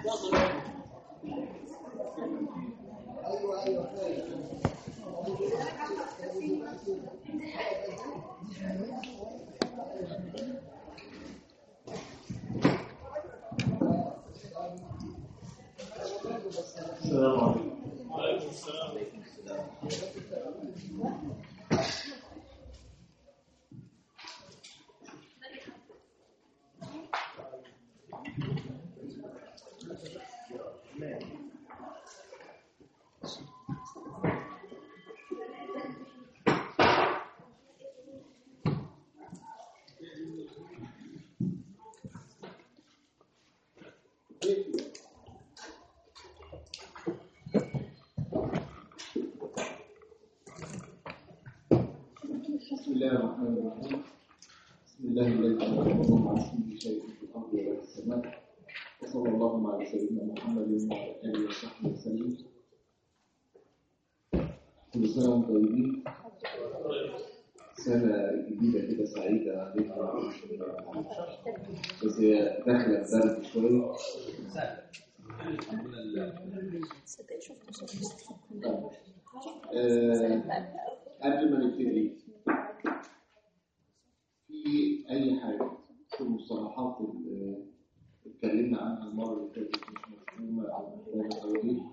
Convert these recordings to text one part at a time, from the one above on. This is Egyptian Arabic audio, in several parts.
السلام عليكم بسم الله الرحمن الرحيم بسم الله الذي خلق الله مع كل شيء في الارض ولا في السماء وصلى الله على سيدنا محمد وعلى اله وصحبه وسلم كل سنه وانتم طيبين سنه جديده كده سعيده علينا بس هي داخله ببرد شويه صدق شفت طيب. آه، قبل ما نبتدي في اي حاجه في المصطلحات اللي اتكلمنا عنها المره اللي فاتت مش مفهومه او محتاجه توضيح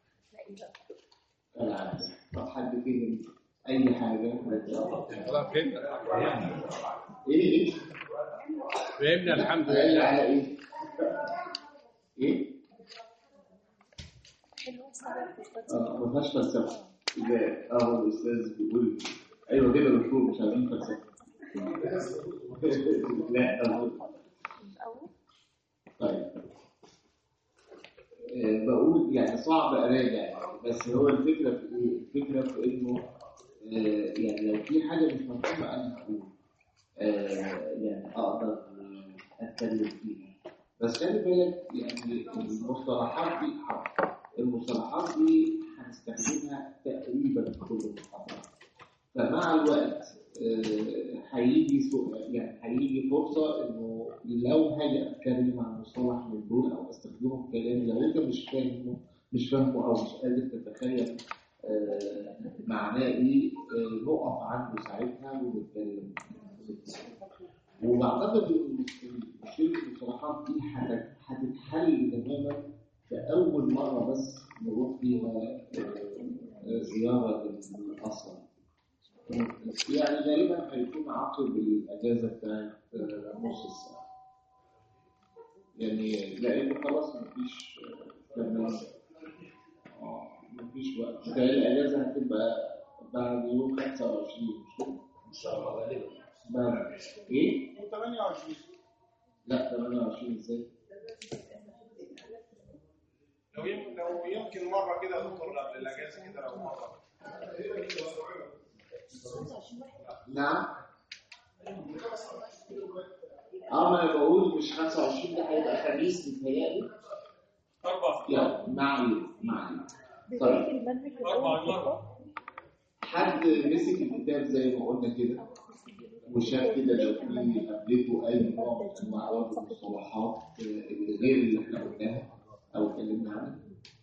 العكس طب حد فهم اي حاجه خلاص فهمنا ايه ايه فهمنا الحمد قال لله على ايه ايه حلوة صعبة مش اه ما فيهاش فلسفه ازاي اه الاستاذ بيقول ايوه كده دكتور مش عايزين فلسفه لا أقول. أول طيب آه، بقول يعني صعب اراجع بس هو الفكره في ايه؟ الفكره في انه آه، يعني لو في حاجه مش مفهومه انا هقول آه، يعني اقدر آه، اتكلم فيها بس خلي بالك يعني المصطلحات دي المصطلحات دي هنستخدمها تقريبا في كل المحاضرات فمع الوقت آه، هيجي سؤال يعني هيجي فرصه انه لو هاجي اتكلم عن مصطلح من دول او استخدمه في كلامي لو انت مش فاهمه مش فاهمه او مش قادر تتخيل آه، معناه ايه آه، نقف عنده ساعتها ونتكلم وبعتقد ان مشكله المصطلحات دي هت- هتتحل تماما في اول مره بس نروح فيها آه، آه، زياره للاصل يعني غالبا هيكون عقب الاجازه بتاعت آه، نص الساعه يعني لان خلاص مفيش آه، كمان اه مفيش وقت ده الاجازه هتبقى بعد يوم 25 مش كده؟ ان شاء الله غالبا بعد ايه؟ 28 لا 28 ازاي؟ لو يم... لو يمكن مره كده يا دكتور قبل الاجازه كده لو مره نعم اه ما انا بقول مش 25 ده هيبقى خميس متهيألي اربع يلا ما علينا ما علينا طيب بداية المنهج اربع الأول مره حد مسك الكتاب زي ما قلنا كده وشاف كده لو في قابلته اي نوع من انواع برضه المصطلحات آه، اللي غير اللي احنا قلناها او اتكلمنا عنها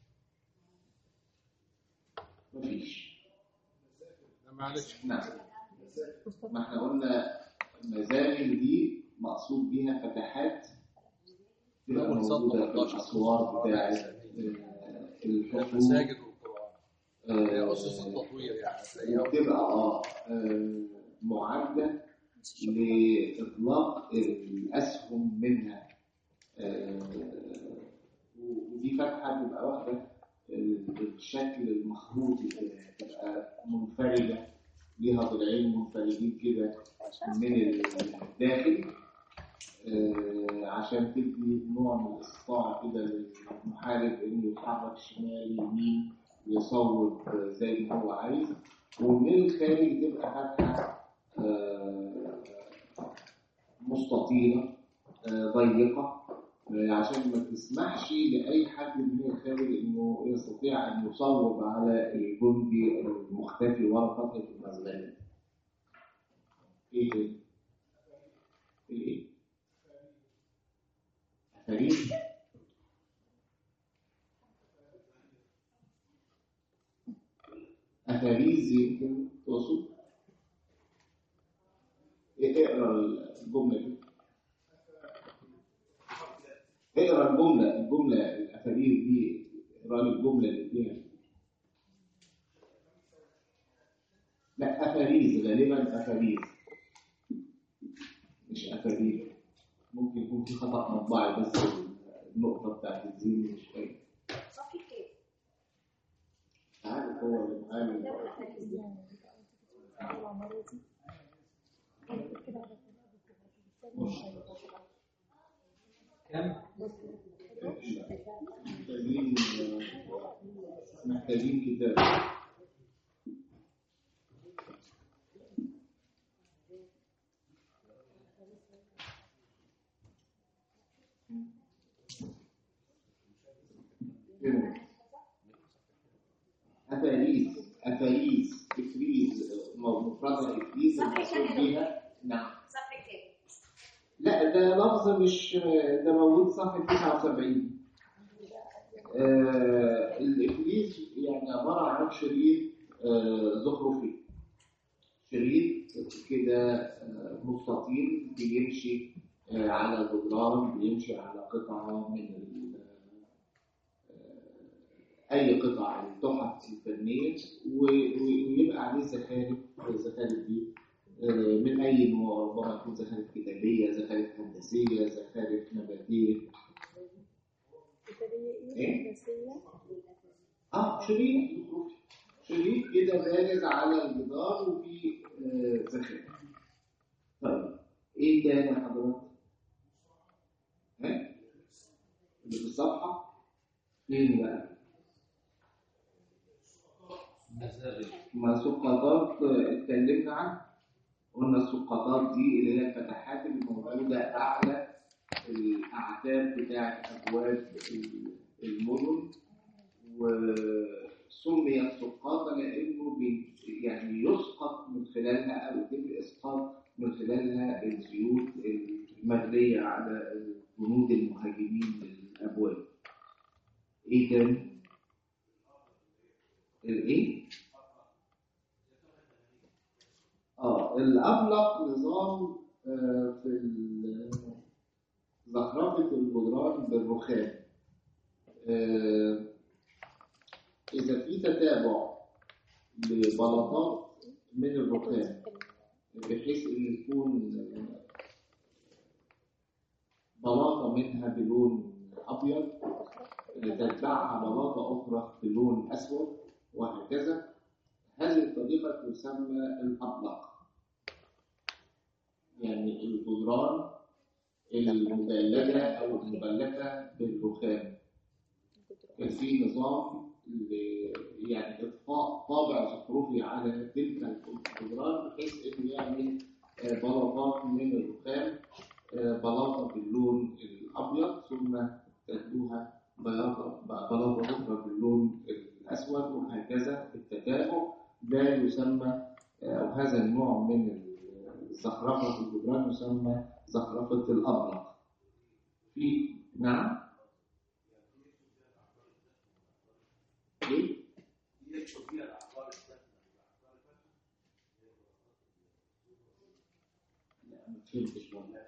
مفيش معلش نعم ما احنا قلنا مزامل دي مقصود بيها فتحات تبقى أول سطر موجودة في 18. الأسوار بتاعت آه، الحصول المساجد والقرآن هي آه، أسس التطوير يعني هتلاقيها وبتبقى اه آه، معدة لإطلاق الأسهم منها آه، ودي فتحة بتبقى واخدة الشكل المخروطي كده تبقى منفردة ليها ضلعين منفردين كده من الداخل آه، عشان تدي نوع من الاستطاعة كده للمحارب إنه يتحرك شمال يمين يصوب زي ما هو عايز ومن الخارج تبقى فتحة آه، مستطيلة آه، ضيقة آه، عشان ما تسمحش لأي حد من الخارج إنه يستطيع أن يصوب على الجندي المختفي ورا فتحة المزبلة. إيه تاني؟ إيه إيه؟ فريق أفاريز يمكن تقصد إيه، اقرا الجملة دي اقرا الجملة الجملة الأفاريز دي اقرا لي الجملة اللي فيها لا أفاريز غالبا أفاريز مش أفاريز ممكن يكون في خطأ مطبعي بس النقطة بتاعت الزين مش فاهم صفحة كام؟ عارف هو اللي معايا ده ولا حاجة يعني العمارة دي كده على كم؟ محتاجين محتاجين كتاب كده. أفاريز أفاريز إفريز مفردها إفريز المقصود بيها نعم صفحة كام؟ لا ده لفظ مش ده موجود صفحة 79 آه الإفريز يعني عبارة عن شريط آه زخرفي شريط كده آه مستطيل بيمشي آه على جدران بيمشي على قطعة من ال- آه، أي قطع التحف الفنية و- و- ويبقى عليه زخارف الزخارف دي آه، من أي نوع ربما تكون زخارف كتابية زخارف هندسية زخارف نباتية كتابية إيه؟ إيه؟ هندسية اه شريط شريط كده بارز على الجدار وفي آه، زخارف طيب ايه تاني يا حضرتك؟ ها؟ اللي في الصفحة فين بقى؟ ما سقطات آه، اتكلمنا عنها قلنا السقطات دي اللي هي الفتحات اللي موجودة أعلى الأعتاب بتاعة أبواب المدن وسميت سقاطة لأنه بي يعني يسقط من خلالها أو يتم إسقاط من خلالها الزيوت المغلية على جنود المهاجمين للأبواب. إيه تاني؟ الإيه؟ اه الأبلق نظام آه، في ال- زخرفة الجدران بالرخام آه، إذا في تتابع لبلاطات من الرخام بحيث إن يكون بلاطة منها بلون أبيض تتبعها بلاطة أخرى بلون أسود وهكذا هذه الطريقة تسمى الأبلق يعني الجدران المدلجة أو المغلفة بالرخام كان في نظام ل- يعني إضفاء طابع زخرفي على تلك الجدران بحيث إنه يعمل آه، بلاطات من الرخام آه، بلاطة باللون الأبيض ثم تدوها بلاطة بلاطة أخرى باللون الأسود وهكذا بالتتابع ده يسمى آه، أو هذا النوع من الزخرفة في الجدران يسمى زخرفة الأبرق في نعم إيه؟ لا ما فهمتش والله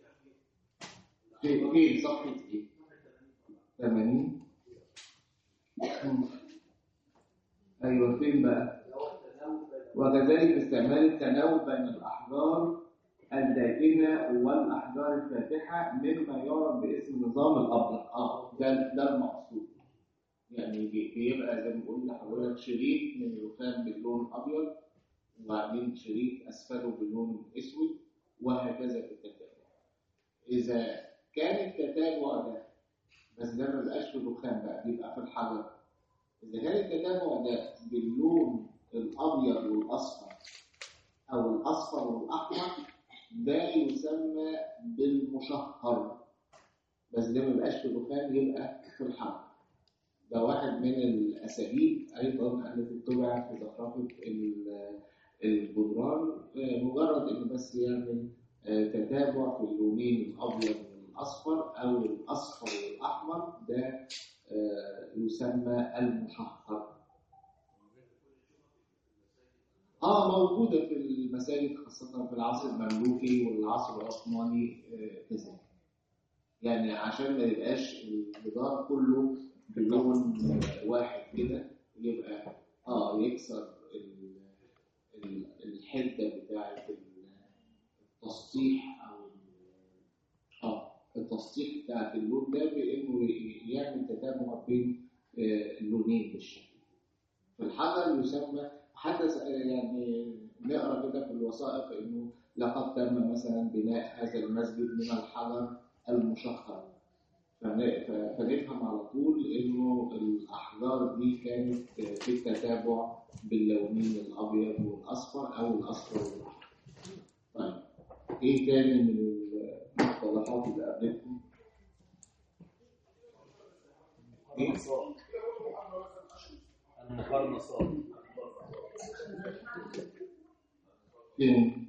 في في صفحة إيه؟ 80 مم. أيوه فين بقى؟ وكذلك استعمال التناوب بين الأحجار الداكنة والأحجار الفاتحة مما يعرف باسم نظام الأبلق اه ده ده المقصود يعني بي- بيبقى زي ما بقول لحضرتك شريط من الرخام باللون أبيض وبعدين شريط أسفله باللون أسود وهكذا في التتابع إذا كان التتابع ده بس ده ما بيبقاش في الرخام بقى بيبقى في الحجر إذا كان التتابع ده باللون الأبيض والأصفر أو الأصفر والأحمر ده يسمى بالمشهر بس ده ما يبقاش في الرخام يبقى في الحجر ده واحد من الأساليب أيضا التي اتبعت في زخرفة ال- الجدران آه، مجرد إنه بس يعمل آه، تتابع في اللونين الأبيض والأصفر أو الأصفر والأحمر ده آه، يسمى المشهر اه موجودة في المساجد خاصة في العصر المملوكي والعصر العثماني آه، كذلك يعني عشان ما يبقاش الجدار كله بلون آه، واحد كده يبقى اه يكسر ال- ال- الحدة بتاعة التسطيح أو اه التسطيح بتاعة اللون ده بإنه ي- يعمل تتابع بين آه، اللونين بالشكل في الحجر يسمى حتى س- يعني نقرا كده في الوثائق انه لقد تم مثلا بناء هذا المسجد من الحجر المشخر فن- ف- فنفهم على طول انه الاحجار دي كانت في التتابع باللونين الابيض والاصفر او الاصفر والاحمر. طيب ايه تاني من المصطلحات اللي قابلتكم؟ ايه؟ المقرنصات فين؟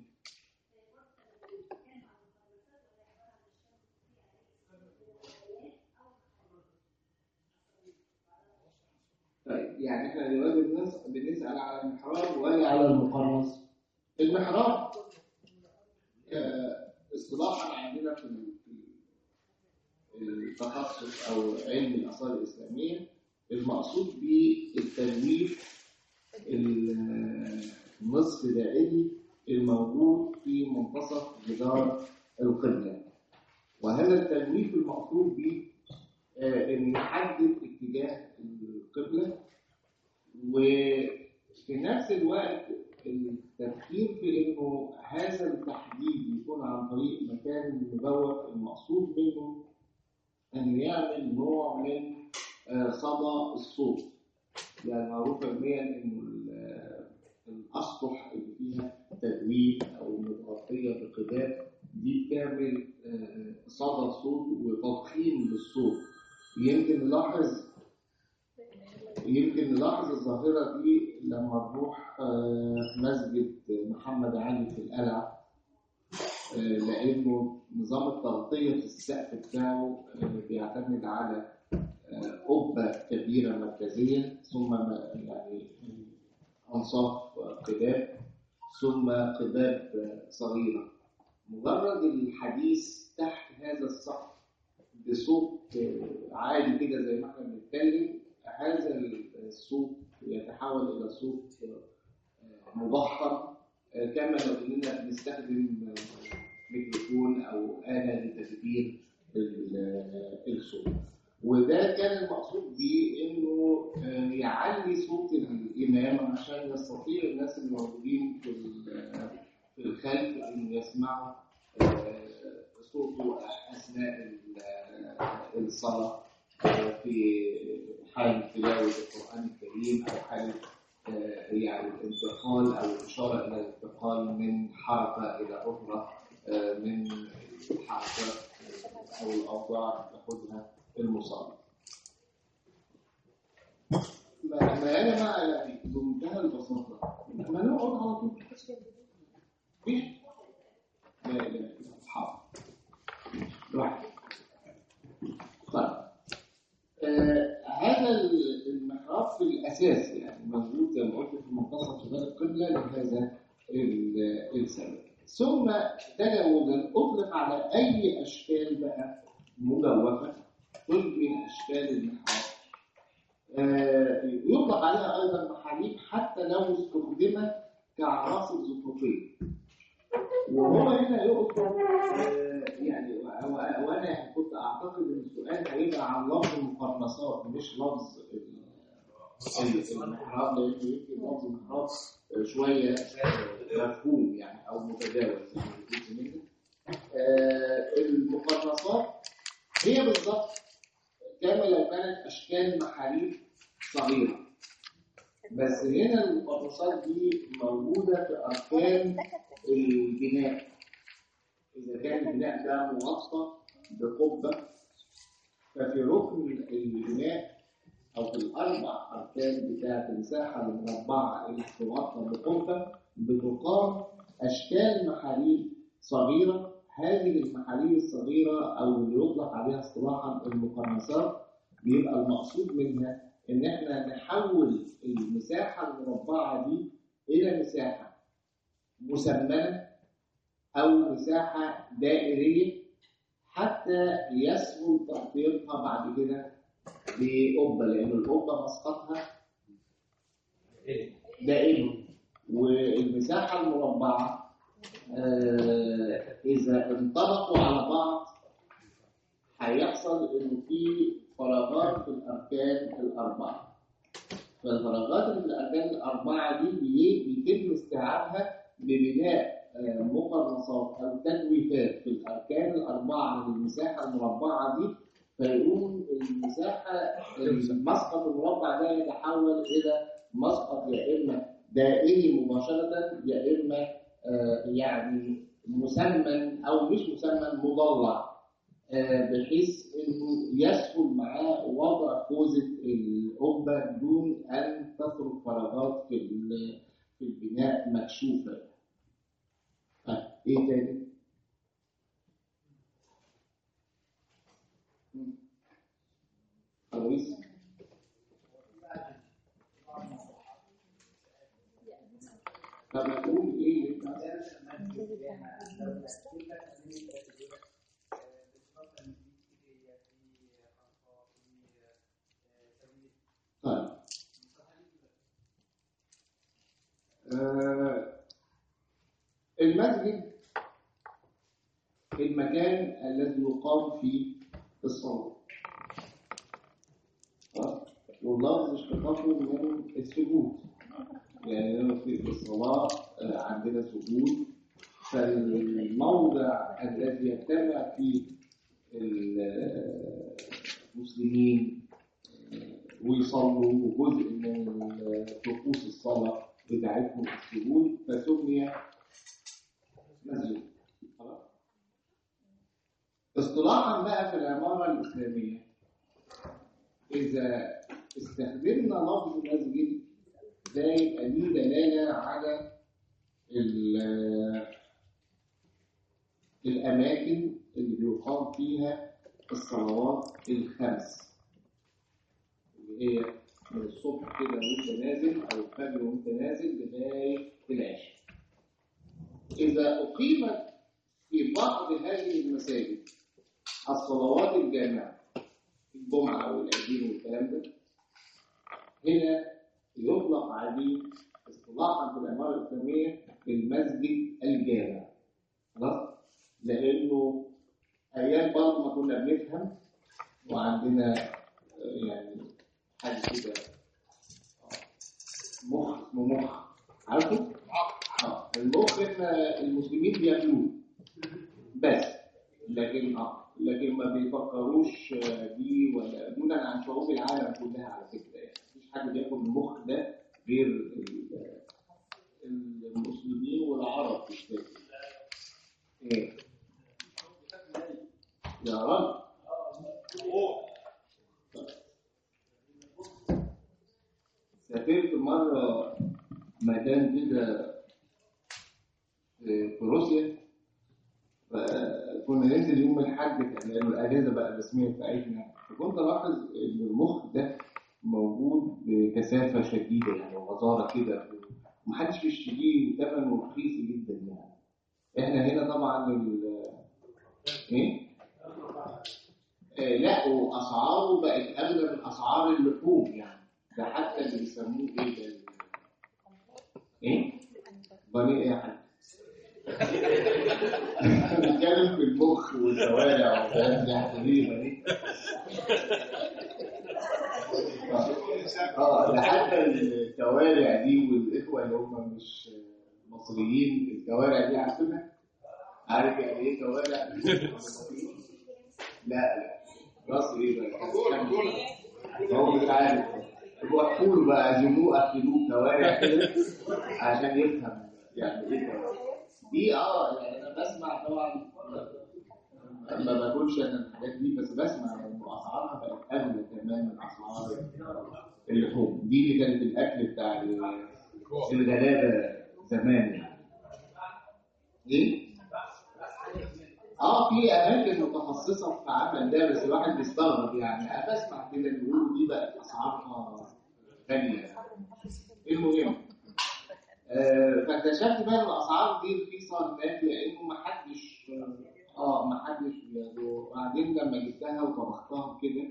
طيب يعني احنا دلوقتي بنس- بنسأل على المحراب ولا على المقرنص؟ المحراب آه، اصطلاحا عندنا في ال- في التخصص او علم الاثار الاسلاميه المقصود به التلويف النصف دائري الموجود في منتصف جدار القبلة وهذا التلويف المقصود به آه، أن يحدد اتجاه القبلة وفي نفس الوقت التفكير في انه هذا التحديد يكون عن طريق مكان مجوف المقصود منه ان يعمل نوع من آه، صدى الصوت يعني معروف علميا انه ال- الاسطح اللي فيها تدوير او متغطيه بقباب دي بتعمل آه، صدى صوت وتضخيم للصوت يمكن نلاحظ يمكن نلاحظ الظاهره دي لما نروح آه، مسجد محمد علي في القلعه آه، لانه نظام التغطيه في السقف بتاعه آه، بيعتمد على آه، قبة كبيرة مركزية ثم م- يعني أنصاف قباب ثم قباب آه، صغيرة مجرد الحديث تحت هذا السقف بصوت آه، عالي كده زي ما احنا بنتكلم هذا الصوت يتحول إلى صوت آه، مضخم آه، كما لو اننا بنستخدم آه، ميكروفون او آلة لتكبير ال- آه، الصوت وده كان المقصود بيه انه آه، يعلي صوت الامام عشان يستطيع الناس الموجودين في ال- في الخلف ان يسمعوا آه، صوته اثناء ال- آه، الصلاه آه، في حال تلاوه القران الكريم او حال آه، يعني الانتقال او الاشاره الى الانتقال من حركه الى اخرى آه، من الحركات او الاوضاع اللي تاخذها المصاب ما ما يا جماعه يعني بمنتهى البساطه ما نقعد على طول مفيش لا لا لا حاضر واحد طيب آه هذا المحراب في الاساس يعني موجود زي ما قلت في منتصف جدار القبله لهذا ال- السبب ثم تجاوزا اطلق على اي اشكال بقى مجوفه كل من اشكال المحراب آه، يطلق عليها ايضا محاريب حتى لو استخدمت كعناصر زخرفيه وهو هنا يقصد آه، يعني و- وانا كنت اعتقد ان السؤال هيبقى عن لفظ المقرنصات مش لفظ ال- المحراب لان يمكن لفظ المحراب آه، شويه مفهوم يعني او متجاوز يعني جزء منه آه، المقرنصات هي بالظبط كما لو كانت اشكال محاريب صغيره بس هنا المقرنصات دي موجوده في اركان البناء اذا كان البناء ده مغطى بقبه ففي ركن البناء او في الاربع اركان بتاعه المساحه المربعه اللي تغطى بقبه بتقام اشكال محاريب صغيره هذه المحاليل الصغيرة أو اللي يطلق عليها اصطلاحا المقرنصات بيبقى المقصود منها إن إحنا نحول المساحة المربعة دي الى مساحه مسمنه او مساحه دائريه حتى يسهل تغطيتها بعد كده بقبه لان القبه مسقطها دائما والمساحه المربعه آه، اذا انطبقوا على بعض هيحصل انه في فراغات في الاركان الاربعه فالفراغات اللي في الاركان الاربعه دي بي- بيتم استيعابها ببناء آه، مقرنصات او تجويفات في الاركان الاربعه من المساحه المربعه دي فيقوم المساحه المسقط المربع ده يتحول الى مسقط يا اما دائري مباشره يا اما آه، يعني مسمن او مش مسمن مضلع آه، بحيث انه يسهل معاه وضع خوذه القبه دون ان تترك فراغات في ال- في البناء مكشوفه. آه، ايه تاني؟ مم. خلاص طب نقول ايه اللي انت طيب آه، المسجد المكان الذي يقام فيه الصلاة خلاص؟ واللفظ اشتقاقه من السجود يعني لو في الصلاة آه، عندنا سجود فالموضع الذي يجتمع فيه المسلمين ويصلوا وجزء من طقوس الصلاة بتاعتهم السجود فسمي مسجد خلاص اصطلاحا بقى في العمارة الإسلامية إذا استخدمنا لفظ مسجد ده يبقى ليه دلالة على ال- الأماكن اللي بيقام فيها الصلوات الخمس اللي هي من الصبح كده وانت نازل او الفجر وانت نازل لغايه العشاء. اذا اقيمت في بعض هذه المساجد الصلوات الجامعه الجمعه والعيدين والكلام ده هنا يطلق عليه اصطلاحا في العماره الاسلاميه المسجد الجامع خلاص لانه ايام برضه ما كنا بنفهم وعندنا آه، يعني حاجه كده آه، مخ اسمه مخ عارفه؟ اه المخ احنا المسلمين بياكلوه بس لكن اه لكن ما بيفكروش آه، بيه ولا دونا عن شعوب العالم كلها على فكره يعني مفيش حد بياكل المخ ده غير ال- المسلمين والعرب بالذات ايه يا راجل سافرت مرة مكان كده في في روسيا فكنا ننزل يوم الحد كان لأنه الأجازة بقى الرسمية بتاعتنا فكنت ألاحظ إن المخ ده موجود بكثافة شديدة يعني وغزارة كده ومحدش بيشتريه ثمنه رخيص جدا يعني إحنا هنا طبعا ال إيه؟ آه لا واسعاره بقت اغلى من اسعار اللحوم يعني ده حتى اللي بيسموه ايه ده ال- ايه؟ بني ايه يا حاج؟ بنتكلم في المخ والشوارع والكلام ده حبيبي بني اه ده حتى الكوارع دي والاخوه اللي هم مش مصريين الكوارع دي عارفينها؟ عارف يعني ايه كوارع؟ لا لا راس ايه بقى؟ هو مش عارف هو احكوا بقى عزموه اكلوه كوارع كده عشان يفهم يعني ايه كوارع دي اه يعني انا بسمع طبعا ما باكلش انا الحاجات دي بس بسمع ان اسعارها بقت اغلى كمان من اسعار اللحوم دي اللي كانت الاكل بتاع ال- الغلابه زمان يعني ايه؟ اه في اماكن متخصصه في عمل ده بس الواحد بيستغرب يعني انا بسمع كده بيقولوا دي بقت اسعارها غاليه المهم آه، فاكتشفت بقى ان الاسعار دي رخيصه هناك لانه ما حدش اه ما حدش بياخده وبعدين لما جبتها وطبختها كده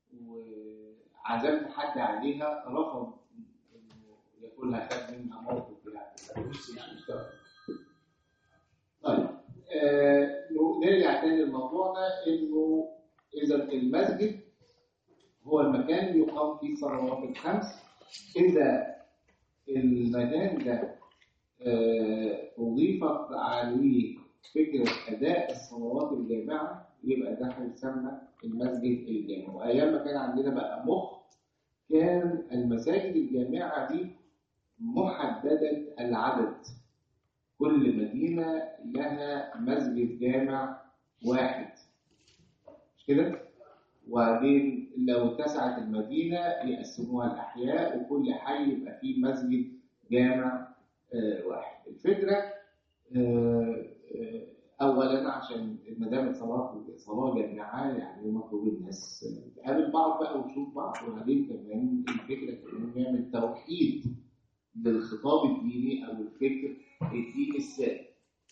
وعزمت حد عليها رفض انه ياكلها خد منها موقف يعني مش مستوعب. طيب آه نرجع تاني للموضوع ده انه اذا المسجد هو المكان اللي يقام فيه الصلوات الخمس اذا المكان ده آه، أضيفت عليه فكرة أداء الصلوات الجامعة يبقى ده هيسمى المسجد الجامع وأيام ما كان عندنا بقى مخ كان المساجد الجامعة دي محددة العدد كل مدينة لها مسجد جامع واحد مش كده؟ وبعدين لو اتسعت المدينة يقسموها الأحياء وكل حي يبقى فيه مسجد جامع آه، واحد الفكرة آه، آه، أولا عشان ما دام صلاة صلاة جامعة يعني مطلوب الناس تقابل بعض بقى وتشوف بعض وبعدين كمان الفكرة كمان نعمل توحيد للخطاب الديني أو الفكر الديني السائد.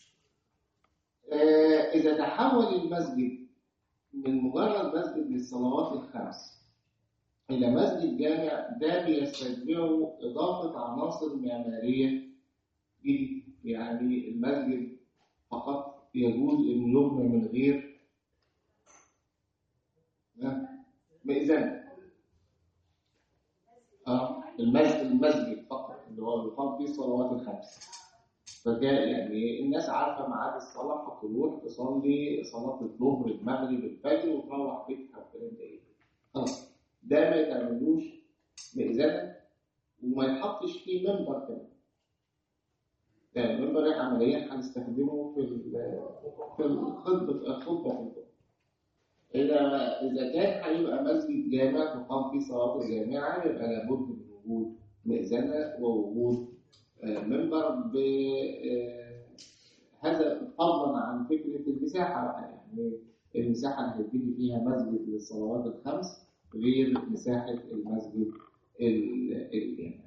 آه، إذا تحول المسجد من مجرد مسجد للصلوات الخمس إلى مسجد جامع ده بيستتبعه إضافة عناصر معمارية جديدة يعني المسجد فقط يجوز إنه يبنى من غير ها؟ مئذنة اه المسجد المسجد فقط اللي هو يقام فيه الصلوات الخمس فكان يعني الناس عارفه ميعاد الصلاه هتروح تصلي صلاه الظهر المغرب الفجر وتروح بيتها والكلام ده ايه خلاص ده ما يتعملوش مئذنه وما يتحطش فيه منبر كمان ده المنبر احنا عمليا هنستخدمه في ال- في الخطبه الخطبه في الجمعة. إذا إذا كان هيبقى مسجد جامع تقام فيه صلاة الجامعة يبقى لابد من وجود مئذنة ووجود آه، منبر ب آه، هذا فضلا عن فكرة المساحة بقى يعني المساحة اللي هيبتدي فيها مسجد للصلوات الخمس غير مساحة المسجد ال- الجامع.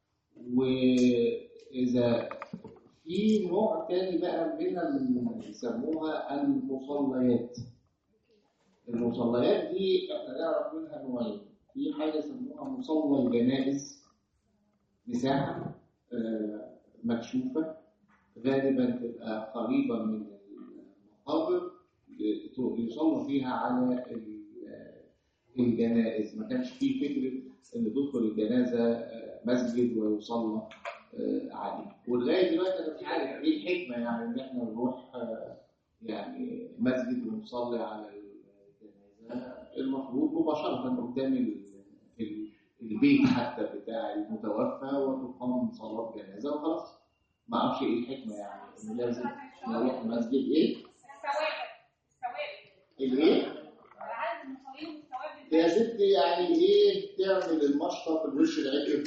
وإذا في نوع تاني بقى من اللي بيسموها المصليات. المصليات دي احنا نعرف منها نوعين في حاجه يسموها مصلى الجنائز مساحه آه، مكشوفه غالبا تبقى قريبه من المقابر يصلى فيها على ال- الجنائز ما كانش فيه فكره ان تدخل الجنازه آه، مسجد ويصلى آه، عليه ولغايه دلوقتي انا مش عارف ايه الحكمه يعني ان احنا نروح آه، يعني مسجد ونصلي على الجنازه المفروض مباشره قدام ال- ال- البيت حتى بتاع المتوفى وتقام صلاه جنازه وخلاص ما اعرفش ايه الحكمه يعني ان لازم نروح مسجد ايه؟ الثوابت الثوابت الايه؟ عدد المصلين والثوابت يا ستي يعني ايه تعمل المشطه في الوش العكر؟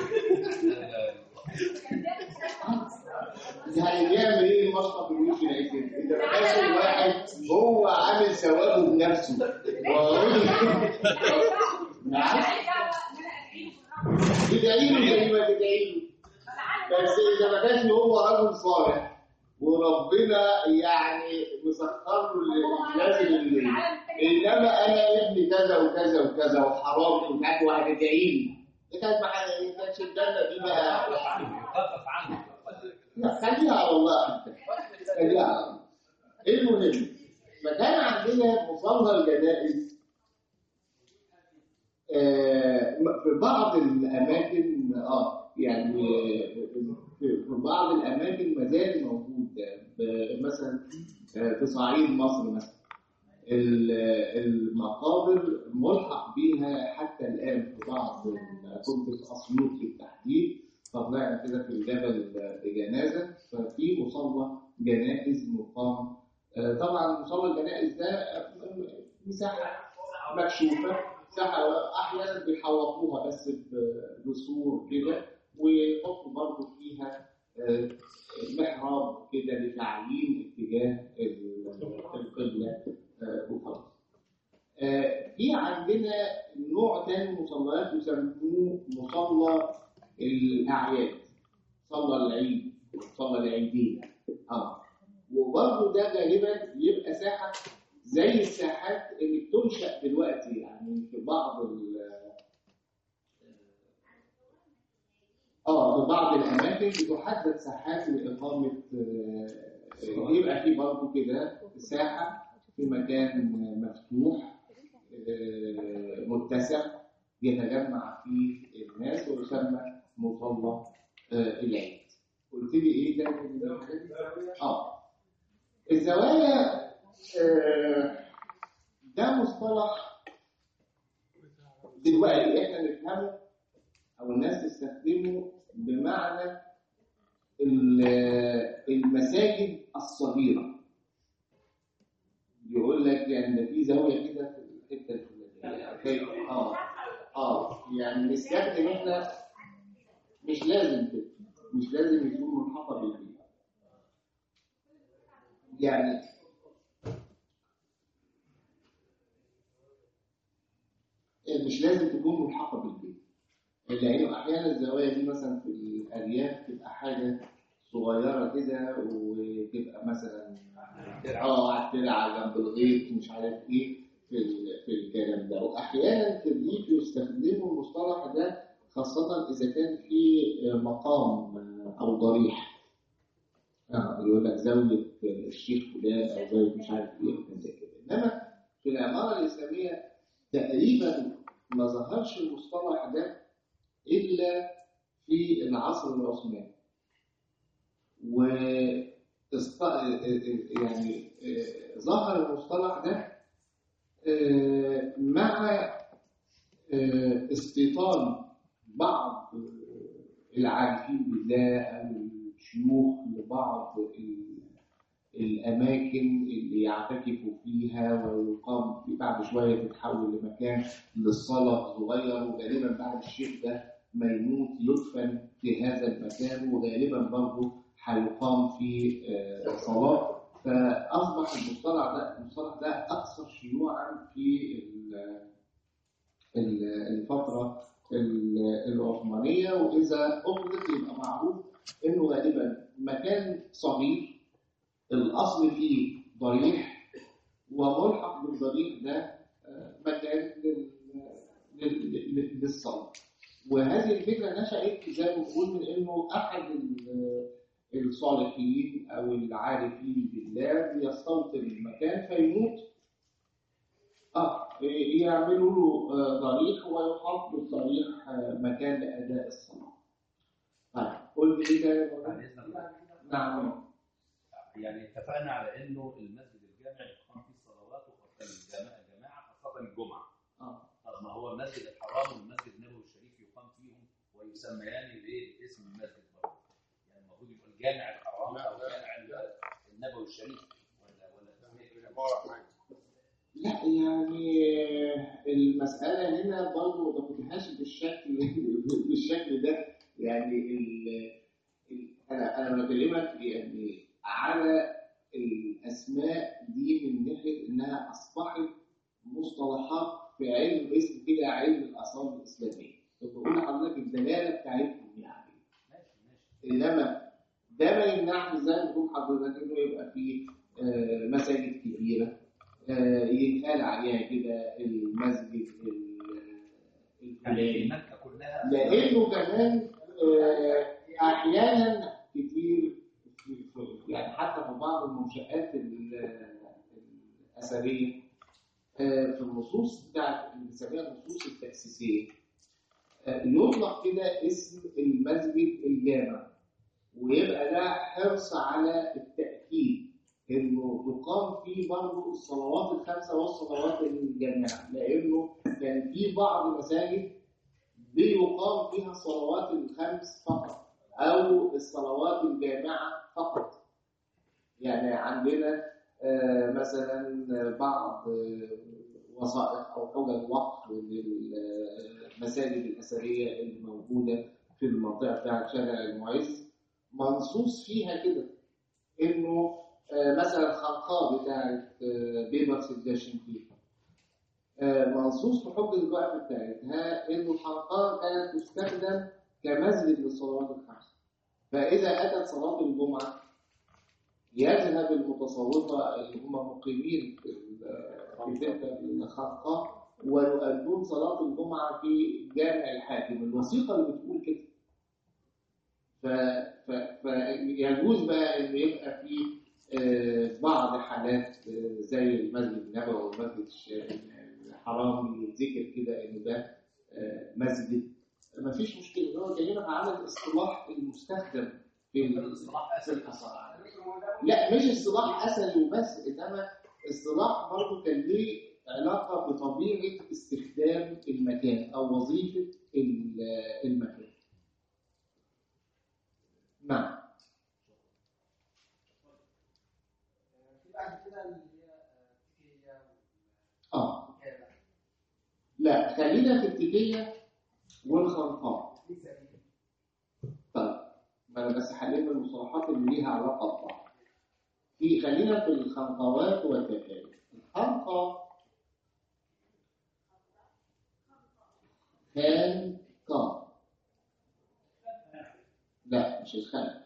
يعني بيعمل ايه المشطه في الوش العكر؟ انت تخيل واحد هو عامل ثوابه بنفسه وراجل نعم تدعي له زي ما تدعي له بس اذا ما كانش هو رجل صالح وربنا يعني مسخر له لازم الليل انما انا ابني كذا وكذا وكذا وحرام ومش عارف وهتدعي لي إيه كانت مع كانتش الجنه دي بقى يخفف عنه لا خليها على الله انت خليها على الله المهم فكان عندنا مصلى الجنائز آه، في بعض الاماكن اه يعني في في بعض الاماكن ما زال موجود ب- مثلا آه، في صعيد مصر مثلا ال- المقابر ملحق بيها حتى الان في بعض كنت في اسيوط بالتحديد طلعنا كده في الجبل بجنازه ففي مصلى جنائز مقام آه، طبعا مصلى الجنائز ده آه، مساحه مكشوفه مساحه احيانا بيحوطوها بس ب- بسور كده ويحطوا برضه فيها آه، محراب كده لتعيين اتجاه ال- القبله آه، وخلاص. آه، في عندنا نوع تاني من المصليات يسموه مصلى الأعياد صلى العيد صلى العيدين اه وبرضه ده غالبا يبقى ساحه زي الساحات اللي بتنشا دلوقتي يعني في بعض ال اه في بعض الاماكن بتحدد ساحات لاقامه آه، يبقى في برضه كده ساحه في مكان مفتوح آه، متسع يتجمع فيه الناس ويسمى مصلى آه، العيد قلت لي ايه ده اه الزوايا آه، ده مصطلح دلوقتي احنا نفهمه او الناس تستخدمه بمعنى ال- المساجد الصغيره يقول لك يعني ده في زاويه كده في الحته الفلانيه في- اه اه يعني نستخدم احنا مش لازم كده مش لازم يكون ملحقه بالبيت يعني مش لازم تكون ملحقه بالبيت لانه احيانا الزوايا دي مثلا في الارياف تبقى حاجه صغيره كده وتبقى مثلا اه على الترعه جنب الغيط مش عارف ايه في ال- في الكلام ده واحيانا في الريف يستخدموا المصطلح ده خاصه اذا كان في مقام او ضريح اه يقول لك زاويه الشيخ فلان او زاويه مش عارف ايه وكان زي كده انما في العماره الاسلاميه تقريبا ما ظهرش المصطلح ده الا في العصر العثماني و است... يعني آه، ظهر المصطلح ده آه، مع آه، استيطان بعض آه، العارفين بالله او الشيوخ لبعض ال- الاماكن اللي يعتكفوا فيها ويقام في بعد شويه تتحول لمكان للصلاه صغير وغالبا بعد الشيخ ده ما يموت يدفن في هذا المكان وغالبا برضه هيقام في آه، صلاه فاصبح المصطلح ده المصطلح ده اكثر شيوعا في ال- ال- الفتره ال- العثمانيه واذا اطلق يبقى معروف انه غالبا مكان صغير الاصل فيه ضريح وملحق بالضريح ده آه، مكان لل- لل- لل- للصلاه وهذه الفكره نشات زي ما بنقول من انه احد ال- الصالحين او العارفين بالله بيستوطن المكان فيموت اه يعملوا له آه، ضريح ويحط بالضريح آه، مكان لاداء الصلاه. طيب قلت ايه تاني؟ بعد إذنك. نعم يعني اتفقنا على انه المسجد الجامع يقام فيه الصلوات وخاصه الجماعه الجماعه خاصه الجمعه اه طب ما هو المسجد الحرام والمسجد النبوي الشريف يقام فيهم ويسميان بايه باسم المسجد برضه يعني المفروض يبقى الجامع الحرام او جامع النبوي الشريف ولا ولا تسمية إيه؟ عبارة عن لا يعني المسألة هنا برضه ما تاخدهاش بالشكل بالشكل ده يعني ال ال أنا أنا بكلمك يعني على الأسماء دي من ناحية إنها أصبحت مصطلحات في علم اسم كده علم الآثار الإسلامية بقول لحضرتك الدلالة بتاعتهم يعني ماشي ماشي انما ده ما يمنعش زي ما بتقول حضرتك انه يبقى في آه، مساجد كبيره آه، يتقال عليها كده المسجد ال- يعني في الفلاني مكه كلها لانه كمان آه، احيانا كتير في- في- يعني حتى في بعض المنشآت ال- الاثريه آه، في النصوص بتاعت اللي بنسميها النصوص التاسيسيه آه، يطلق كده اسم المسجد الجامع ويبقى ده حرص على التأكيد إنه يقام فيه برضه الصلوات الخمسة والصلوات الجامعة لأنه كان في بعض المساجد بيقام فيها الصلوات الخمس فقط أو الصلوات الجامعة فقط يعني عندنا آه، مثلا بعض آه، وثائق أو حجج وقف للمساجد الأثرية الموجودة في المنطقة بتاعت شارع المعز منصوص فيها كده انه آه، مثلا الخنقاء بتاعت آه، بيبرس الداشنتين آه، منصوص في حجة الوقف بتاعتها انه الخنقاء كانت تستخدم كمسجد للصلوات الخمس فإذا أتت صلاة الجمعة يذهب المتصوفة اللي هم مقيمين في ال- في تلك الخرقة ويؤدون صلاة الجمعة في جامع الحاكم الوثيقة اللي بتقول كده ف... ف... فيجوز بقى إنه يبقى في آه، بعض حالات آه، زي المسجد النبوي والمسجد الش- الحرام يتذكر كده إن ده آه، مسجد ما فيش مشكلة هو كلمك عن الاصطلاح المستخدم في ال- الاصطلاح في الحصار لا مش اصطلاح اثري وبس انما اصطلاح برضه كان ليه علاقه بطبيعه استخدام المكان او وظيفه ال- المكان. نعم في بعد كده اللي هي تكية اه وكذا لا خلينا في التكيه والخنقاء في سبيل طيب ما انا بس حللنا المصطلحات اللي ليها علاقه ببعض. في خلينا في الخنقوات والتكاية. الخنقه خانقة لا مش الخنق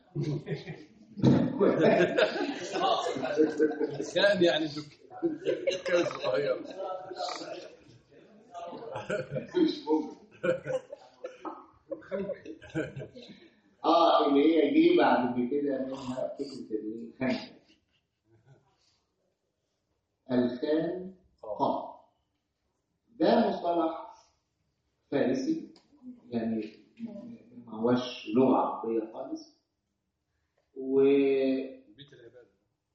كان يعني دك كان صغير مش ممكن اه اللي هي جه بعد كده منها فكره الخنق الخانقة ده مصطلح فارسي يعني ما هوش لغه عربيه خالص و بيت العباده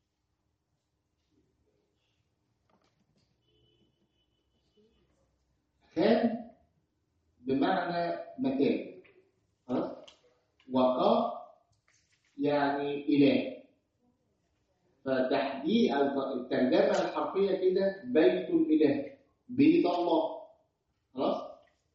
خان بمعنى مكان خلاص وقا يعني إله فتحديد أو الترجمة الحرفية كده بيت الإله بيت الله خلاص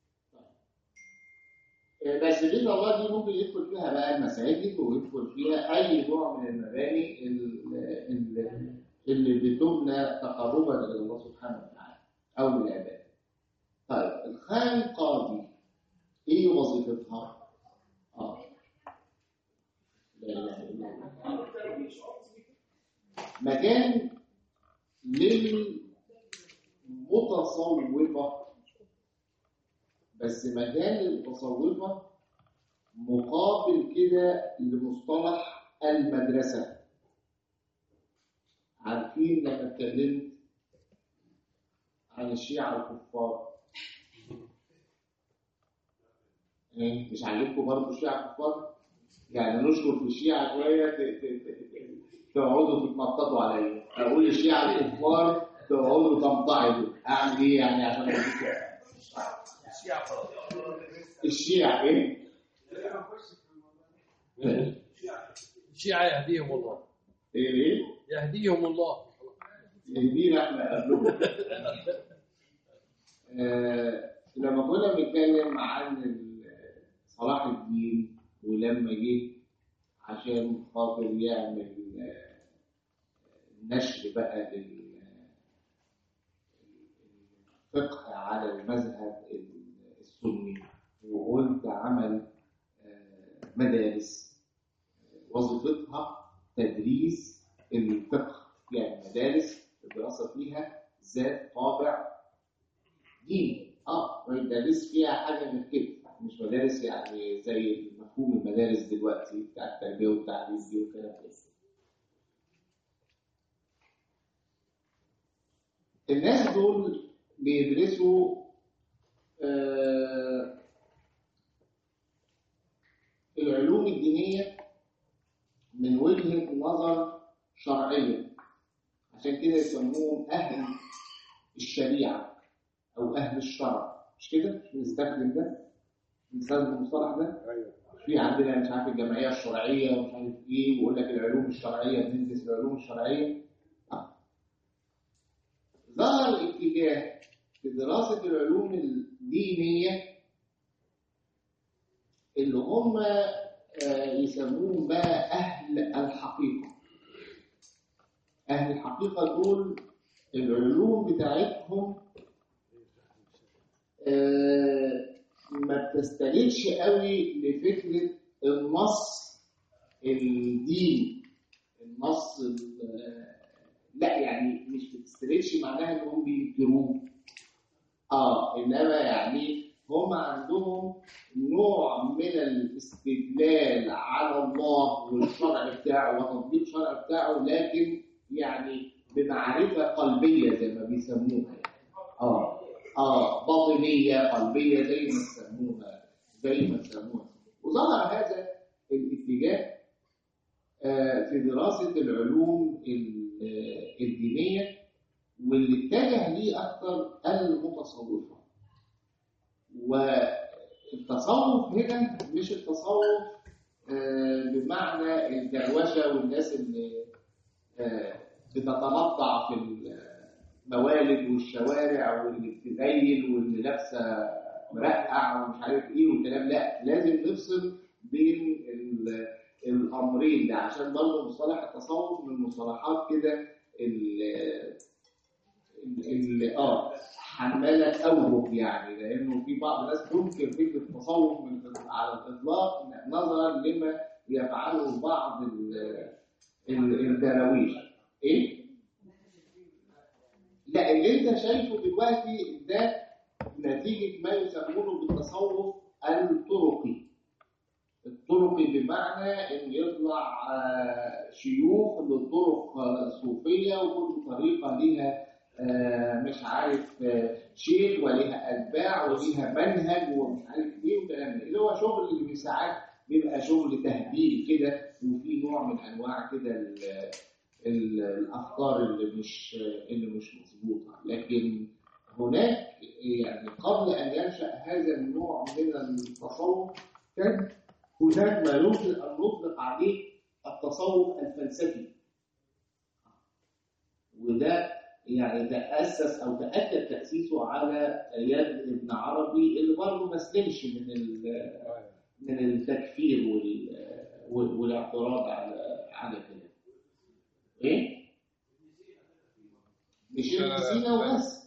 طيب. بس بيت الله دي ممكن يدخل فيها بقى المساجد ويدخل فيها أي نوع من المباني ال- ال- اللي بتبنى تقربا إلى الله سبحانه وتعالى أو للعباد. طيب الخانقة دي ايه وظيفتها؟ اه لا اله الا الله مكان للمتصوفة بس مكان للمتصوفة مقابل كده لمصطلح المدرسة عارفين لما اتكلمت عن الشيعة الكفار إيه؟ مش عاجبكم برضه الشيعة الكفار؟ يعني نشكر في الشيعة شوية ت- ت- ت- ت- تقعدوا تتنططوا عليا أقول الشيعة الكفار تقعدوا تمتعضوا أعمل إيه يعني عشان أديكم الشيعة خلاص الشيعة إيه؟ الشيعة يهديهم الله إيه إيه؟ يهديهم الله يهدينا احنا قبلهم آه، لما كنا بنتكلم عن ال- صلاح الدين ولما جه عشان خاطر يعمل آه، نشر بقى للفقه على المذهب السني وقلت عمل آه، مدارس وظيفتها تدريس الفقه يعني مدارس الدراسة فيها ذات طابع ديني اه ما يدرس فيها حاجة من كده مش مدارس يعني زي مفهوم المدارس دلوقتي بتاع التربية والتعليم دي والكلام ده الناس دول بيدرسوا آه العلوم الدينية من وجهة نظر شرعية عشان كده يسموهم أهل الشريعة أو أهل الشرع مش كده؟ مش بنستخدم ده؟ بنستخدم المصطلح ده؟ ايوه في عندنا مش عارف الجمعية الشرعية ومش عارف إيه ويقول لك العلوم الشرعية بندرس العلوم الشرعية آه. ظهر اتجاه في دراسة العلوم الدينية اللي هم آه، يسموهم بقى أهل الحقيقة أهل الحقيقة دول العلوم بتاعتهم آه، ما بتستندش قوي لفكرة النص الدين النص ال- لا يعني مش بتستريتش معناها انهم بينكروه اه انما يعني هم عندهم نوع من الاستدلال على الله والشرع بتاعه وتطبيق الشرع بتاعه لكن يعني بمعرفه قلبيه زي ما بيسموها يعني. اه اه باطنيه قلبيه زي ما تسموها زي ما تسموها وظهر هذا الاتجاه آه، في دراسه العلوم ال- آه، الدينيه واللي اتجه ليه اكثر المتصوفه والتصوف هنا مش التصوف آه، بمعنى الدروشه والناس اللي آه، بتتنطع في الموالد والشوارع واللي بتزين واللي لابسه مرقع ومش عارف ايه والكلام لا لازم نفصل بين ال- الامرين ده عشان برضه مصطلح التصوف من المصطلحات كده ال- ال- ال- اه حمالة أوجه يعني لأنه في بعض الناس تنكر فكرة التصوف من على الإطلاق نظرا لما يفعله بعض ال- ال- الدراويش. إيه؟ لا اللي أنت شايفه دلوقتي ده نتيجة ما يسمونه بالتصوف الطرقي. الطرقي بمعنى ان يطلع آه، شيوخ للطرق آه، الصوفيه وكل طريقه ليها آه، مش عارف آه، شيخ وليها اتباع وليها منهج ومش عارف ايه والكلام ده اللي هو شغل اللي ساعات بيبقى شغل تهديد كده وفي نوع من انواع كده ال- ال- الافكار اللي مش اللي مش مظبوطه لكن هناك يعني قبل ان ينشا هذا النوع من التصوف كان هناك ما يمكن ان نطلق عليه التصوف الفلسفي وده يعني تاسس او تاكد تاسيسه على يد ابن عربي اللي برضه ما سلمش من ال- من التكفير وال- وال- والاعتراض على على كده ايه مش ابن سينا وبس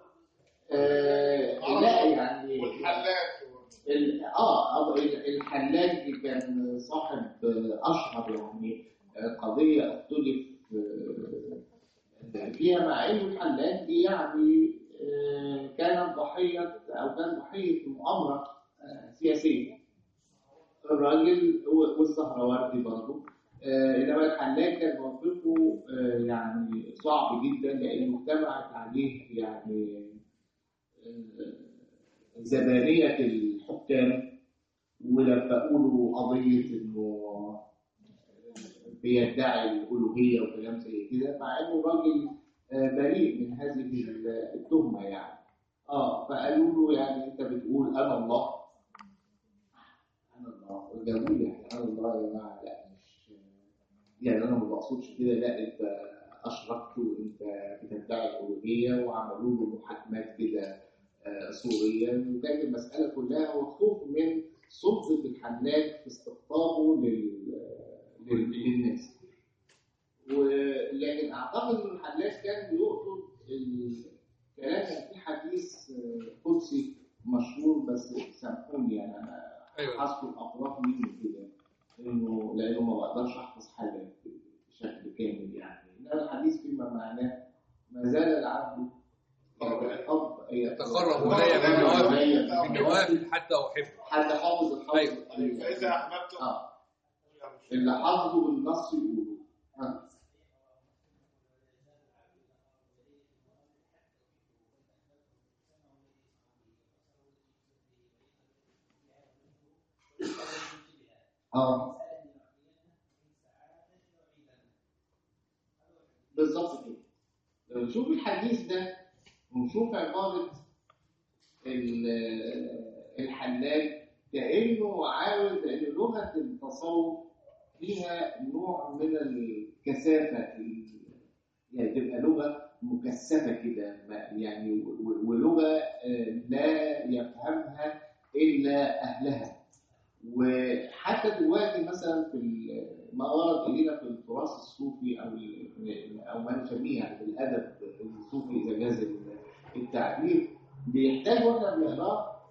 آه لا يعني والحلاق ال- اه آه، ال- الحلاج كان صاحب آه، اشهر يعني آه، قضيه اختلف آه، فيها مع انه الحلاج يعني آه، كان ضحيه او كان ضحيه مؤامره آه، سياسيه الراجل و- والسهروردي برضه آه، انما الحلاج كان موقفه آه، يعني صعب جدا لانه اجتمعت عليه يعني آه، زبانية الحكام ولفقوا له قضية إنه بيدعي الألوهية وكلام زي كده مع إنه راجل آه، بريء من هذه التهمة يعني. آه فقالوا له يعني أنت بتقول أنا الله أنا الله وجابوا لي يعني أنا الله يا جماعة لا مش يعني أنا ما بقصدش كده لا أنت أشركت وأنت بتدعي الألوهية وعملوا له محاكمات كده آه، سوريا وكانت المسألة كلها هو خوف من سلطة الحلاج في استقطابه لل... لل... للناس ولكن أعتقد إن الحلاج كان بيقصد الكلام كان في حديث آه، قدسي مشهور بس سامحوني يعني أنا أيوة. حاسه الأطراف منه كده إنه لأنه ما بقدرش أحفظ حاجة بشكل كامل يعني إنما الحديث فيما معناه ما زال العبد يتقرب تقرب إلي بالنوافل بالنوافل حتى أحبه حد حافظ الحافظ أيوة. فإذا أحببتم اه اللي حافظه بالنص يقوله ها اه بالظبط كده لو نشوف الحديث ده ونشوف عبارة ال- الحلاج كأنه عاوز لأن لغة التصوف فيها نوع من الكثافة ال- يعني تبقى لغة مكثفة كده ما- يعني و- و- ولغة آه، لا يفهمها إلا أهلها وحتى دلوقتي مثلا في ال- ما ورد إلينا في التراث الصوفي أو ال- أو ما نسميه يعني بالأدب الصوفي إذا جاز التعبير بيحتاج واحنا بنقراه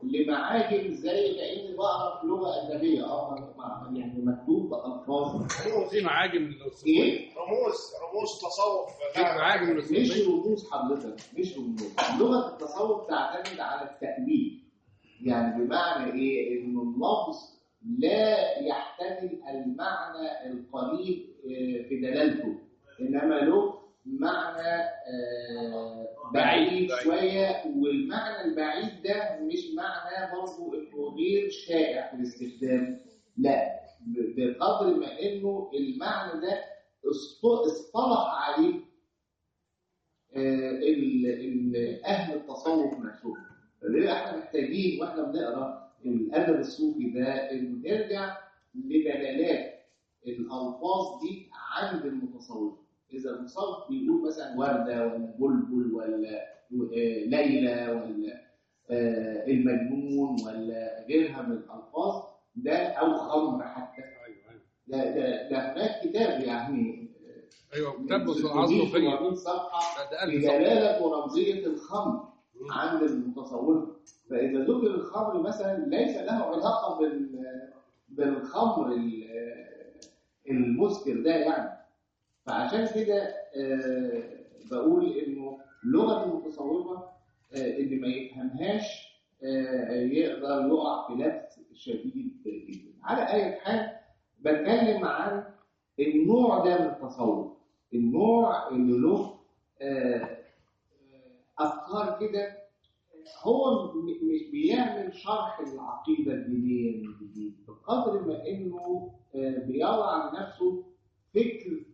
لمعاجم زي كاني بقرا في لغه اجنبيه اه مع- يعني مكتوب بالفاظ في معاجم للصوفية ايه رموز رموز تصوف في معاجم مش للصوفية رموز حضرتك مش رموز لغه التصوف تعتمد على التأويل يعني بمعنى ايه انه اللفظ لا يحتمل المعنى القريب آه، في دلالته انما له معنى آه، بعيد بعيد. شويه والمعنى البعيد ده مش معنى برضه انه غير شائع في الاستخدام لا ب- بقدر ما انه المعنى ده است- اصطلح عليه آه، ال- ال- اهل التصوف نفسهم فليه احنا محتاجين واحنا بنقرا الادب الصوفي ده انه نرجع لدلالات الالفاظ دي عند المتصوف اذا المتصوف بيقول مثلا ورده ولا بلبل ولا آه، ليلى ولا آه، المجنون ولا غيرها من الالفاظ ده او خمر حتى ايوه ايوه ده ده, ده هناك كتاب يعني ايوه كتاب العصر الصوفية 600 صفحه ده ألف صفحة. بدلالة ورمزية الخمر عند المتصوفة فإذا ذكر الخمر مثلا ليس له علاقة بال بالخمر ال- المسكر ده يعني فعشان كده آه، بقول إنه لغة المتصوفة آه، اللي ما يفهمهاش آه، يقدر يقع في لبس شديد جدا على أي حال بتكلم عن النوع ده من التصوف النوع اللي له آه، افكار كده هو م- مش بيعمل شرح العقيده الدينيه من جديد بقدر ما انه آه، بيضع لنفسه فكر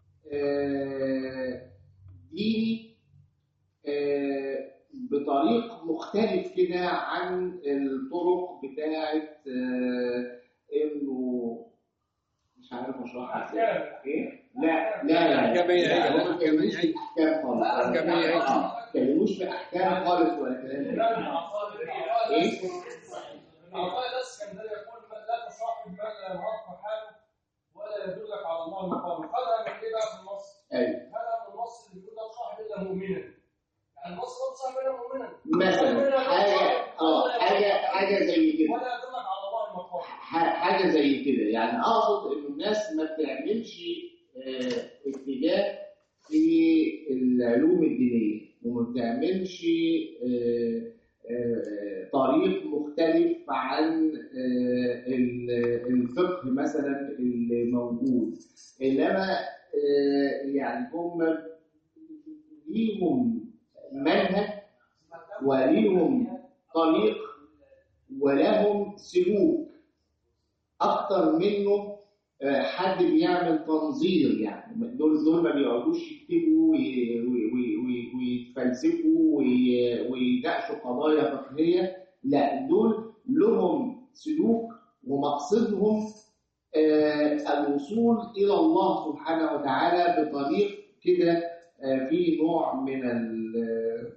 آه، ديني آه، بطريق مختلف كده عن الطرق بتاعت آه، انه مش عارف اشرحها ازاي ايه لا لا لا جميعية، لا، لا، ما بيتكلموش في جميعية. احكام خالص جميعية. آه، ما بيتكلموش في احكام خالص ولا كلام من ده. ايه العطاء الاسكندري يقول لا تصاحب من لا يعرف حاله ولا يدلك على الله مقامه هذا من ايه بقى في النص؟ ايوه هذا من النص اللي بيقول لا تصاحب الا مؤمنا يعني النص لا تصاحب الا مؤمنا مثلا حاجه اه حاجه حاجه زي كده ولا يدلك على الله مقامه ح- حاجه زي كده يعني اقصد انه الناس ما بتعملش آه، اتجاه في العلوم الدينيه وما بتعملش آه، آه، طريق مختلف عن آه، ال- الفقه مثلا اللي موجود انما آه، يعني هم ليهم منهج وليهم طريق ولهم سلوك اكتر منه آه، حد بيعمل تنظير يعني دول دول ما بيقعدوش يكتبوا وي- وي- وي- وي- ويتفلسفوا وي- ويناقشوا قضايا فقهيه لا دول لهم سلوك ومقصدهم آه، الوصول الى الله سبحانه وتعالى بطريق كده آه، فيه نوع من ال-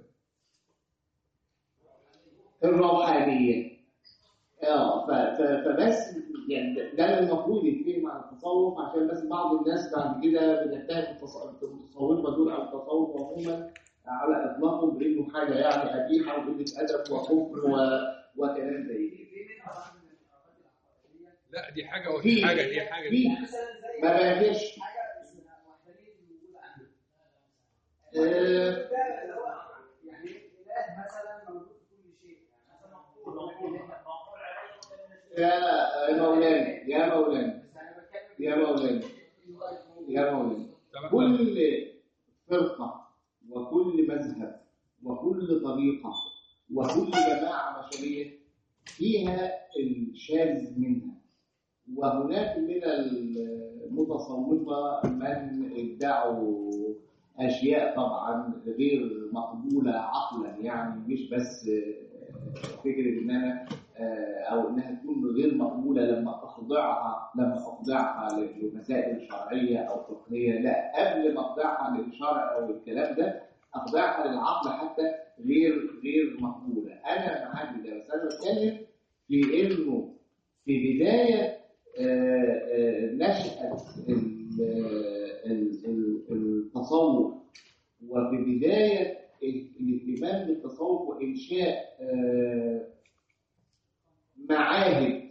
الروحانيه اه ف- ف- فبس يعني ده- ده اللي المفروض يتفهم عن التصوف عشان بس بعض الناس بعد كده بتتهم التص- المتصوفه دول او التصوف عموما على اطلاقهم بانه حاجه يعني قبيحه وقله ادب وكفر و- وكلام زي كده. لا دي حاجة في ودي حاجة دي حاجة في ما بقاش حاجه اسمها وحدانيه الوجود عنده آه، ده اللي هو يعني اله مثلا موجود في كل شيء يعني مثلا مقبول مقبول يا يا مولانا يا مولانا بس انا بتكلم يا مولانا يا مولانا تمام. كل فرقة وكل مذهب وكل طريقة وكل جماعة بشرية فيها الشاذ منها وهناك من المتصوفة من ادعوا أشياء طبعا غير مقبولة عقلا يعني مش بس فكرة إن أنا أو إنها تكون غير مقبولة لما أخضعها لما أخضعها لمسائل شرعية أو فقهية لا قبل ما أخضعها للشرع أو الكلام ده أخضعها للعقل حتى غير غير مقبولة أنا معاك ده بس أنا بتكلم في إنه في بداية آه، آه، نشأة ال- ال- ال- التصوف وفي بداية الاهتمام بالتصوف وإنشاء آه، معاهد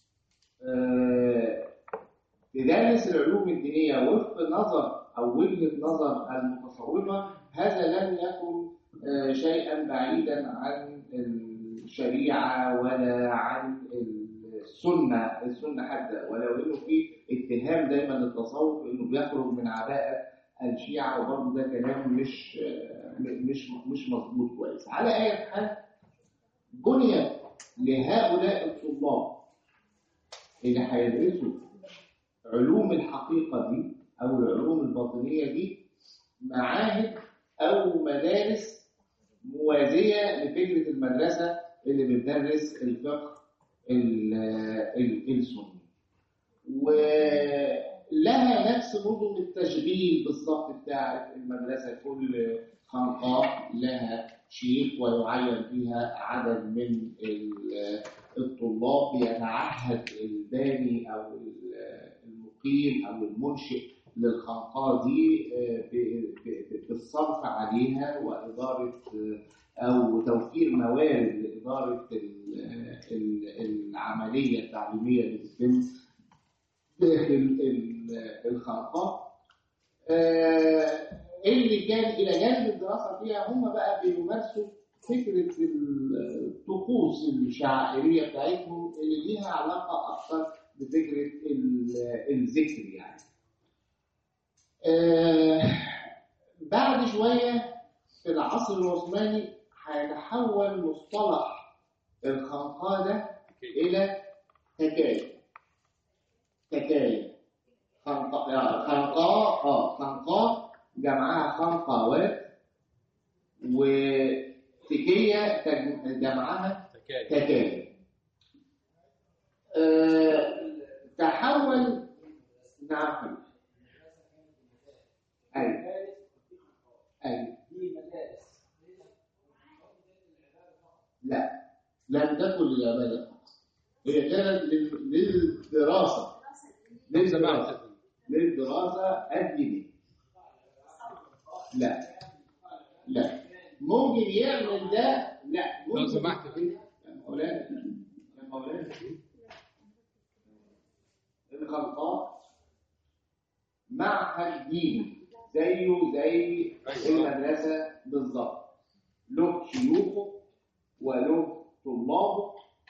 آه، تدرس العلوم الدينية وفق نظر أو وجهة نظر المتصوفة هذا لم يكن آه، شيئا بعيدا عن الشريعة ولا عن السنة السنة حتى ولو إنه في اتهام دايما للتصوف إنه بيخرج من عباءة الشيعة وبرضه ده كلام مش آه، مش مش مظبوط كويس على أي حال بنيت لهؤلاء الطلاب اللي هيدرسوا علوم الحقيقة دي أو العلوم الباطنية دي معاهد أو مدارس موازية لفكرة المدرسة اللي بتدرس الفقه ال- ال- السني ولها نفس نظم التشغيل بالظبط بتاعة المدرسة كل خنقاء لها شيخ ويعين فيها عدد من ال- الطلاب يتعهد الباني أو ال- المقيم أو المنشئ للخنقاء دي آه، ب- ب- بالصرف عليها وإدارة آه، أو توفير موارد لإدارة ال- ال- العملية التعليمية اللي بتتم داخل ال- الخنقاء آه، اللي كان إلى جانب الدراسة فيها هم بقى بيمارسوا فكرة الطقوس الشعائرية بتاعتهم اللي ليها علاقة أكثر بفكرة ال- الذكر يعني. آه، بعد شوية في العصر العثماني هيتحول مصطلح الخنقاء ده إلى حكاية حكاية خنقاء آه، خنقاء اه خنقاء جمعها خنقاوات وتكية تج- جمعها تكاية تكاية آه، تحول نعم أيوة أيوة لا لم تكن للعبادة فقط هي كانت لل- للدراسة للدراسة سمعت للدراسة الدينية لا لا ممكن يعمل ده لا لو ممكن سمحت يا مولانا يا مولانا الخلطات معهد ديني زيه زي أيوة. المدرسة بالظبط له شيوخه وله طلابه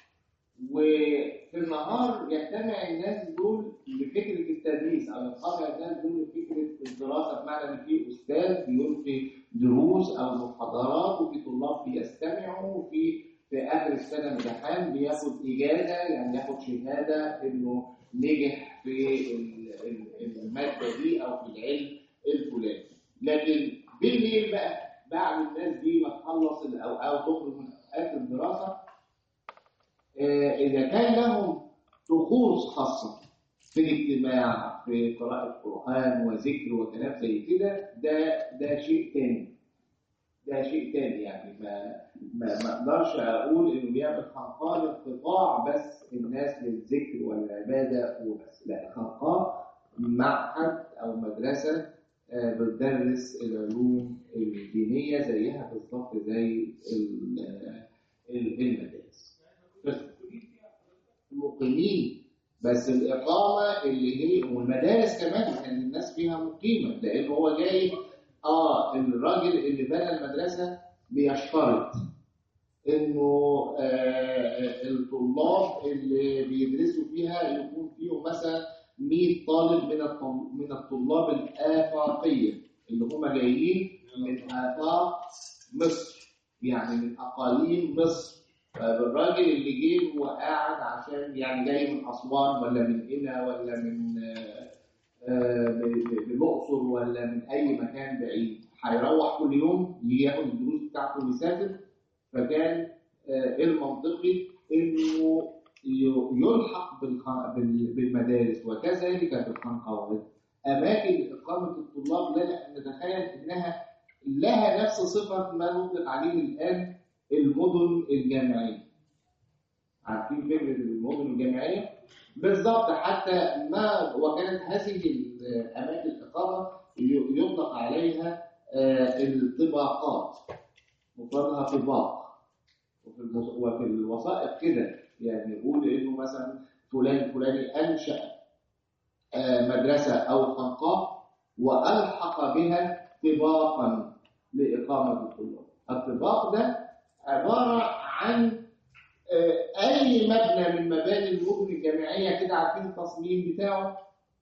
وفي النهار يجتمع الناس دول لفكرة التدريس أو ينقطع الناس دول لفكرة الدراسة بمعنى إن في أستاذ بيلقي دروس أو محاضرات وفي طلاب بيستمعوا وفي في آخر السنة امتحان بياخد إجازة يعني ياخد شهادة إنه نجح في ال- ال- المادة دي أو في العلم الفلاني لكن بالليل بقى بعد الناس دي ما تخلص ال- أو أو تخرج من أوقات الدراسة آه، إذا كان لهم طقوس خاصة في الاجتماع في قراءة قرآن وذكر وكلام زي كده ده ده شيء تاني ده شيء تاني يعني ما ما ما اقدرش اقول انه بيعمل خنقاء لانقطاع بس الناس للذكر والعباده وبس لا خنقاء معهد او مدرسه آه، بتدرس العلوم الدينيه زيها بالظبط زي ال- آه، ال- المدارس بس مقيمين بس الإقامة اللي هي والمدارس كمان كان الناس فيها مقيمة لأن هو جاي آه الراجل اللي بنى المدرسة بيشترط إنه آه الطلاب اللي بيدرسوا فيها يكون فيهم مثلا 100 طالب من الطل- من الطلاب الآفاقية اللي هم جايين من آفاق مصر يعني من أقاليم مصر الراجل اللي جه وقاعد عشان يعني جاي من اسوان ولا من قنا ولا من آه، آه، ب- ب- من الاقصر ولا من اي مكان بعيد هيروح كل يوم يجي ياخد الدروس بتاعته ويسافر فكان آه، المنطقي انه ي- يلحق بالخ- بال- بالمدارس وكذلك بالخنقوات اماكن اقامه الطلاب لا نتخيل انها لها نفس صفه ما نطلق عليه الان المدن الجامعيه عارفين فكره المدن الجامعيه بالظبط حتى ما وكانت هذه الاماكن الاقامه ي- يطلق عليها آه، الطباقات مفردها طباق وفي المس- وفي الوثائق كده يعني يقول انه مثلا فلان فلاني انشا آه، مدرسه او خنقاء والحق بها طباقا لاقامه الطلاب الطباق ده عباره عن آه، اي مبنى من مباني المدن الجامعيه كده عارفين التصميم بتاعه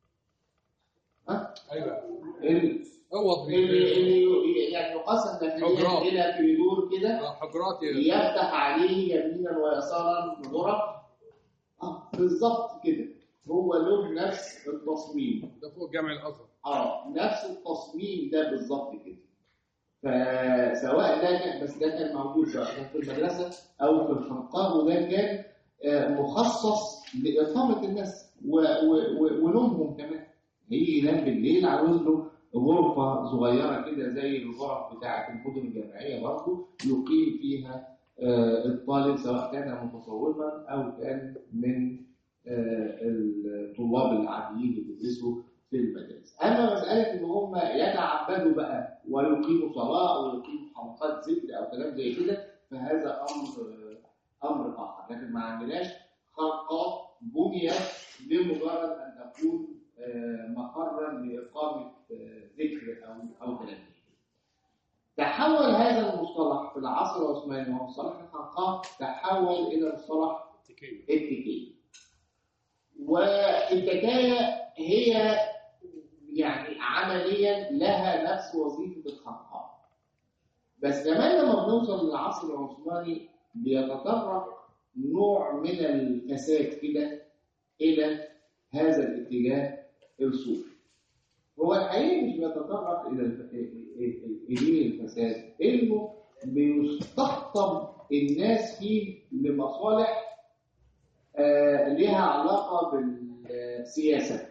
ها ايوه ال- اوض اللي اللي يعني يقسم داخليا حجرات. الى كوريدور كده حجرات يفتح عليه يمينا ويسارا غرف اه بالظبط كده هو له نفس التصميم ده فوق جامع الازهر اه نفس التصميم ده بالظبط كده فسواء ده كان بس ده كان موجود سواء كان في المدرسه او في الخنقاء وده كان آه، مخصص لاقامه الناس و- و- و- ونومهم كمان هيجي ينام بالليل عاوز له غرفه صغيره كده زي الغرف بتاعه المدن الجامعيه برضه يقيم فيها آه، الطالب سواء كان متصوفا او كان من آه، الطلاب العاديين اللي بيدرسوا في المدارس. اما مساله ان هم يتعبدوا بقى ويقيموا صلاه او يقيموا حلقات ذكر او كلام زي كده فهذا امر امر اخر، لكن ما عندناش خلقات بنيت لمجرد ان تكون آه، مقرا لاقامه آه، ذكر او او كلام زي كده. تحول هذا المصطلح في العصر العثماني وهو مصطلح الخنقاء تحول الى مصطلح التكية والتكاية هي يعني عمليا لها نفس وظيفة الخنقاء بس كمان لما بنوصل للعصر العثماني بيتطرق نوع من الفساد كده إلى هذا الاتجاه الصوفي هو الحقيقة مش بيتطرق إلى الف... إليه الفساد إنه بيستقطب الناس فيه لمصالح آه، لها علاقة بالسياسة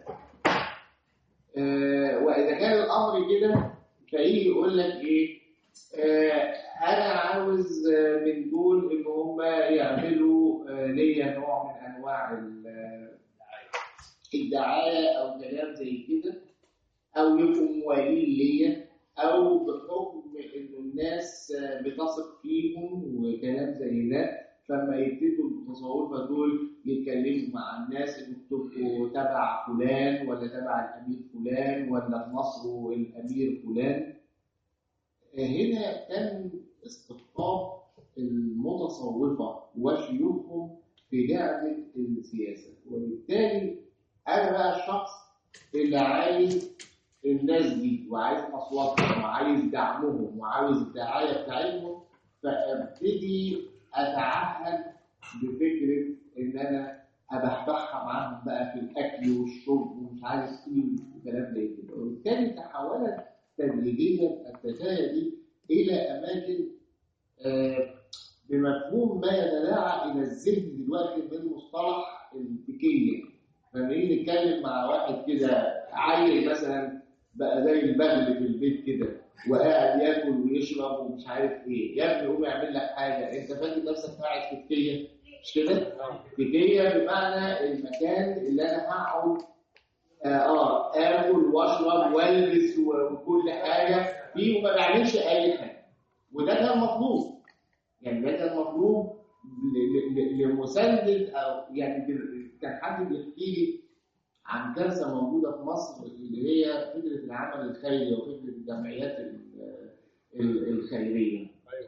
آه، وإذا كان الأمر كده فإيه يقول لك إيه آه، أنا عاوز آه، من دول إن هم يعملوا آه، ليا نوع من أنواع ال- الدعاية أو كلام زي كده أو يبقوا موالين ليا أو بحكم إنه الناس آه، بتثق فيهم وكلام زي ده فلما يبتدوا المتصوفة دول يتكلموا مع الناس انتوا بتبقوا تبع فلان ولا تبع الامير فلان ولا في مصر الامير فلان هنا تم استقطاب المتصوفة وشيوخهم في لعبة السياسة وبالتالي أنا بقى الشخص اللي عايز الناس دي وعايز أصواتهم وعايز دعمهم وعاوز الدعاية بتاعتهم فابتدي أتعهد بفكرة إن أنا أبحبحها معاهم بقى في الأكل والشرب ومش عارف إيه وكلام زي كده وبالتالي تحولت تدريجيا التكاية دي إلى أماكن آه، بمفهوم ما يتداعى إلى الذهن دلوقتي من مصطلح التكية لما نيجي نتكلم مع واحد كده عيل مثلا بقى زي البغل في البيت كده وقاعد ياكل ويشرب ومش عارف ايه يا ابني قوم اعمل لك حاجه انت فاكر نفسك قاعد في تكيه مش كده؟ تكيه بمعنى المكان اللي انا هقعد اه, آه اكل واشرب والبس وكل حاجه فيه وما بعملش اي حاجه وده كان مطلوب يعني ده كان مطلوب ل- ل- لمساندة او يعني ب- كان حد بيحكي لي عن كارثه موجوده في مصر اللي هي فكره العمل الخيري وفكره الجمعيات ال- ال- الخيريه.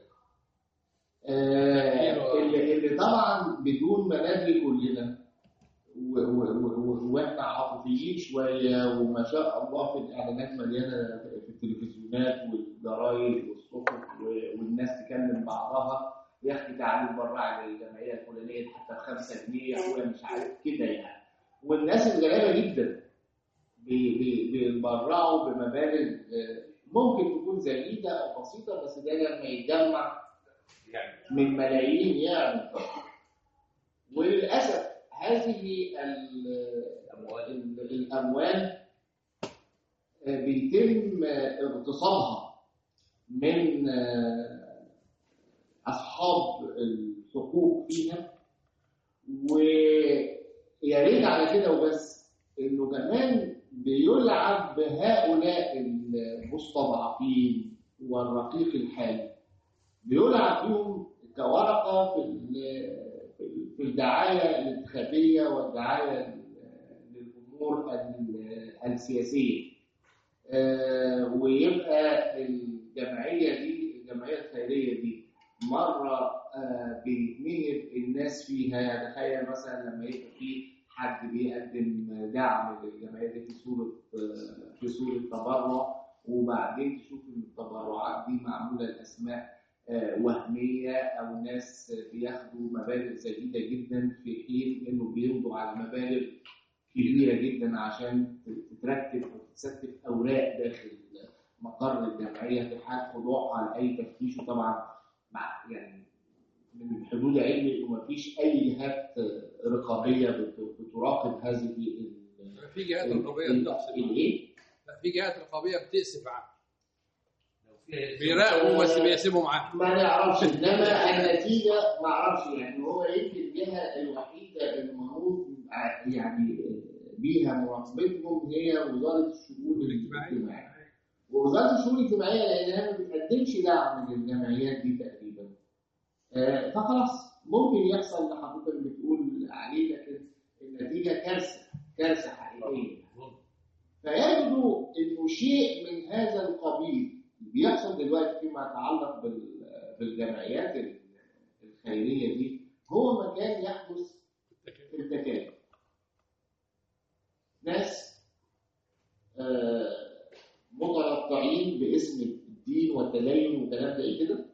آه، اللي اللي طبعا بدون ما ندري كلنا و- و- و- و- واحنا عاطفيين شويه وما شاء الله في الاعلانات مليانه في التلفزيونات والجرايد والصحف و- والناس تكلم بعضها يا اخي تعالوا نبرع للجمعيه الفلانيه حتى ب 5 جنيه يا اخويا مش عارف كده يعني والناس الغلابه جدا بي- بي- بيتبرعوا بمبالغ آه، ممكن تكون زهيده او بسيطه بس ده لما يتجمع يعني من ملايين يعني وللأسف هذه ال- ال- الأموال آه، بيتم آه، اغتصابها من آه، أصحاب الحقوق فيها ويا ريت على كده وبس إنه كمان بيلعب بهؤلاء المستضعفين والرقيق الحالي بيلعب فيهم كورقه في ال- في ال- في الدعايه الانتخابيه والدعايه للامور ال- السياسيه آه، ويبقى الجمعيه دي الجمعيه الخيريه دي مره آه، بيتنهب الناس فيها يعني تخيل مثلا لما يبقى في حد بيقدم دعم للجمعيه دي في صوره آه، في صوره تبرع وبعدين تشوف التبرعات دي معموله لاسماء آه، وهميه او ناس بياخدوا مبالغ زهيده جدا في حين انه بيمضوا على مبالغ كبيره جدا عشان تترتب وتتستف اوراق داخل مقر الجمعيه في حال خضوعها لاي تفتيش وطبعا مع يعني من حدود علمي انه ما فيش اي جهات رقابيه بت- بتراقب هذه ال- في جهات ال- رقابيه ال- بتحسب الايه؟ لا، في جهات رقابيه بتقسم معاه لو فيها بيراقبوا بس بيقسموا معاه ما نعرفش انما النتيجه ما اعرفش يعني هو يمكن الجهه الوحيده المنوط يعني بيها مراقبتهم هي وزاره الشؤون الاجتماعيه ووزاره الشؤون الاجتماعيه لانها ما بتقدمش دعم للجمعيات دي تقريبا آه، فخلاص ممكن يحصل اللي حضرتك بتقول عليه لكن النتيجه كارثه كارثه حقيقيه فيبدو انه شيء من هذا القبيل بيحصل دلوقتي فيما يتعلق بال- بالجمعيات ال- الخيريه دي هو ما كان يحدث في التكاتك ناس آه، مترقعين باسم الدين والتدين وكلام زي كده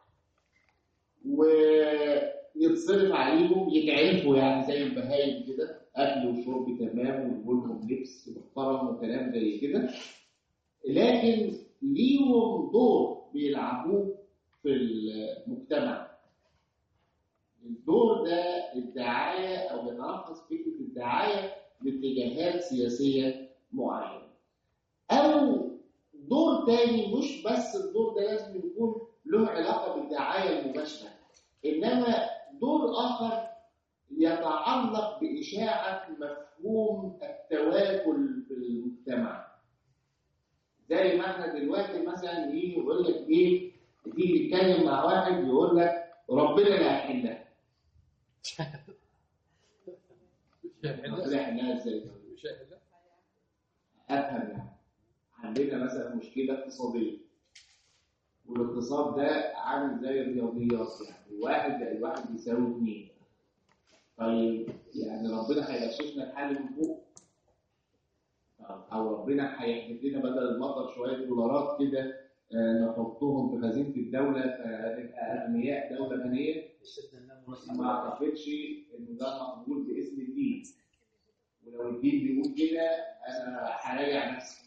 ويتصرف عليهم يتعرفوا يعني زي البهايم كده اكل وشرب تمام ويقول لهم لبس محترم وكلام زي كده لكن ليهم دور بيلعبوه في المجتمع الدور ده الدعايه او يتلخص فكره الدعايه لاتجاهات سياسيه معينه او دور تاني مش بس الدور ده لازم يكون له علاقه بالدعايه المباشره انما دور اخر يتعلق باشاعه مفهوم التواكل في المجتمع زي ما احنا دلوقتي مثلا يجي يقول لك ايه تيجي تتكلم مع واحد يقول لك ربنا اللي هيحلها ربنا هيحلها ازاي؟ مش هيحلها. افهم يعني عندنا مثلا مشكله اقتصاديه والاقتصاد ده عامل زي الرياضيات يعني واحد زائد واحد بيساوي اثنين طيب يعني ربنا هيغششنا الحل من فوق او ربنا هيحدث لنا بدل المطر شويه دولارات كده آه، نحطهم في خزينه الدوله فنبقى اغنياء دوله غنيه ما اعتقدش انه ده مقبول باسم الدين ولو الدين بيقول كده انا هراجع نفسي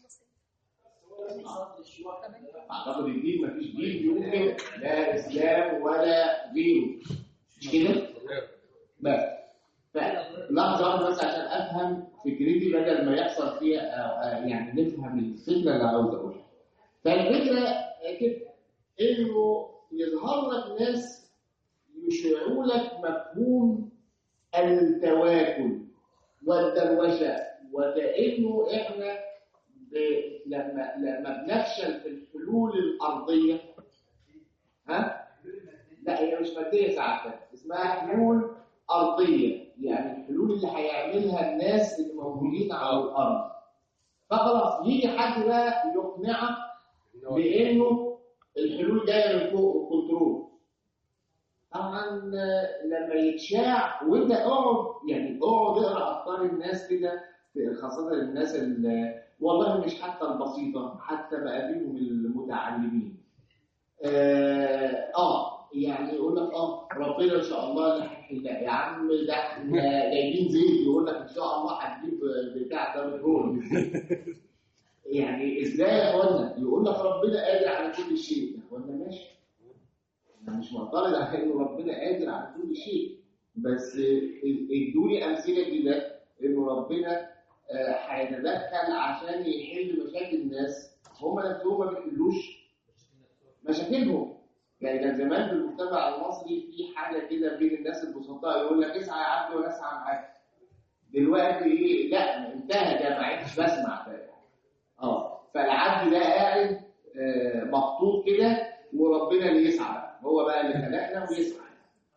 اعتقد الدين مفيش دين بيقول كده لا اسلام ولا غيره مش كده؟ بس فلحظه واحده بس عشان افهم فكرتي بدل ما يحصل فيها آه، آه، يعني نفهم الفكره اللي عاوز اقولها فالفكره كده انه يظهر لك ناس يشيعوا لك مفهوم التواكل والدروشه وكانه احنا ب... لما لما بنفشل في الحلول الارضيه ها لا هي مش ماديه ساعتها اسمها حلول ارضيه يعني الحلول اللي هيعملها الناس اللي موجودين على الارض فخلاص يجي حد بقى يقنعك بانه الحلول جايه من فوق الكنترول طبعا آه، لما يتشاع وانت اقعد يعني اقعد اقرا افكار الناس كده في- خاصه الناس اللي والله مش حتى البسيطه حتى بقابلهم المتعلمين اه آه، يعني يقول لك اه ربنا ان شاء الله اللي هيحلها يا عم ده احنا جايبين زيت يقول لك ان شاء الله هتجيب بتاع ده بترول يعني ازاي يا اخوانا يقول لك ربنا قادر على كل شيء يا اخوانا ماشي انا مش معترض على ان ربنا قادر على كل شيء بس ادوني امثله كده انه ربنا آه، هيتدخل عشان يحل مشاكل الناس هم نفسهم ما بيحلوش مشاكلهم يعني كان زمان في المجتمع المصري في حاجه كده بين الناس البسطاء يقول لك اسعى يا عبد وانا اسعى معاك دلوقتي ايه لا انتهى ده ما عدتش بسمع ده اه فالعبد ده قاعد آه، مخطوط كده وربنا اللي يسعى بقى. هو بقى اللي خلقنا ويسعى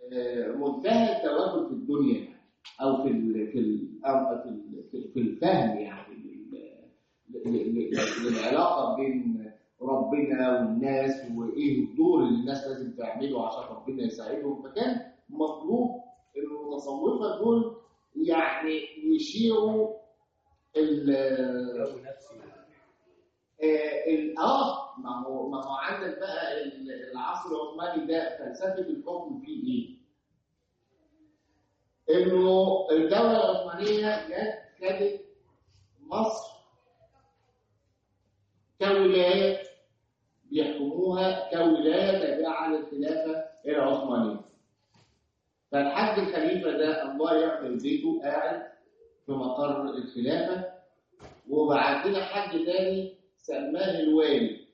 آه، منتهى التواجد في الدنيا او في ال في ال أو في ال في الفهم يعني لل- ل- ل- للعلاقه بين ربنا والناس وايه الدور اللي الناس لازم تعمله عشان ربنا يساعدهم فكان مطلوب ان المتصوفه دول يعني يشيعوا ال- جو نفسي آه، ال- اه ما هو ما هو عندك بقى ال- العصر العثماني ده فلسفه الحكم فيه ايه؟ انه الدوله العثمانيه جت خدت مصر كولايه بيحكموها كولايه تابعه للخلافه العثمانيه. فالحاج الخليفه ده الله يعمل بيته قاعد في مقر الخلافه وبعت لنا حد تاني سماه الوالي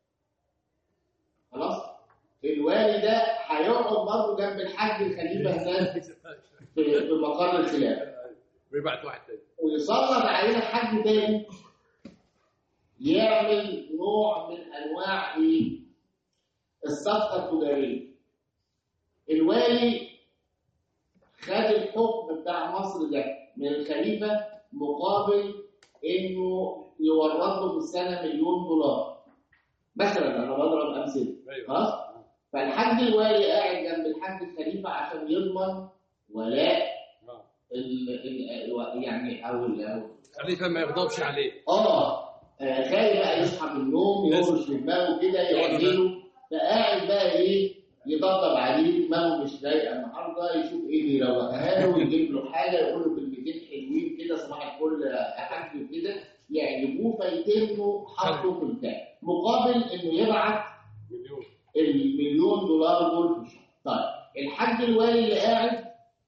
خلاص الوالي ده هيقعد برضه جنب الحاج الخليفه هناك في في مقر الخلافه ويبعت واحد تاني ويسلط علينا حد تاني يعمل نوع من انواع ايه الصفقه التجاريه الوالي خد الحكم بتاع مصر ده من الخليفه مقابل انه يورد له في السنه مليون دولار مثلا انا بضرب امثله ايوه خلاص فالحاج الوالي قاعد جنب الحاج الخليفه عشان يضمن ولاء آه. ال ال يعني او ال- أو خليفه ما يغضبش عليه اه آه، خايف بقى يصحى من النوم يهرش في دماغه كده يعمله فقاعد بقى ايه يطبطب عليه دماغه مش رايقه النهارده يشوف ايه اللي يروقها له ويجيب له حاجه يقول له كلمتين حلوين كده صباح الفل يا حاج وكده يعجبوه فيتموا حطه في البتاع مقابل انه يبعت مليون المليون دولار دول في الشهر طيب الحاج الوالي اللي قاعد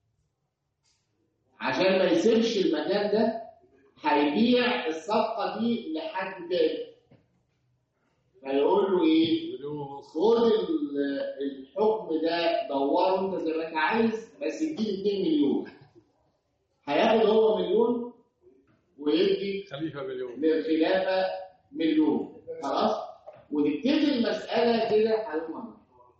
عشان ما يسيبش المكان ده هيبيع الصفقه دي لحد تاني فيقول له ايه مليون ونص خد ال- الحكم ده دوره انت زي ما انت عايز بس اديني 2 مليون هياخد هو مليون ويدي خليفه مليون للخلافه مليون خلاص ونبتدي المساله كده حلوه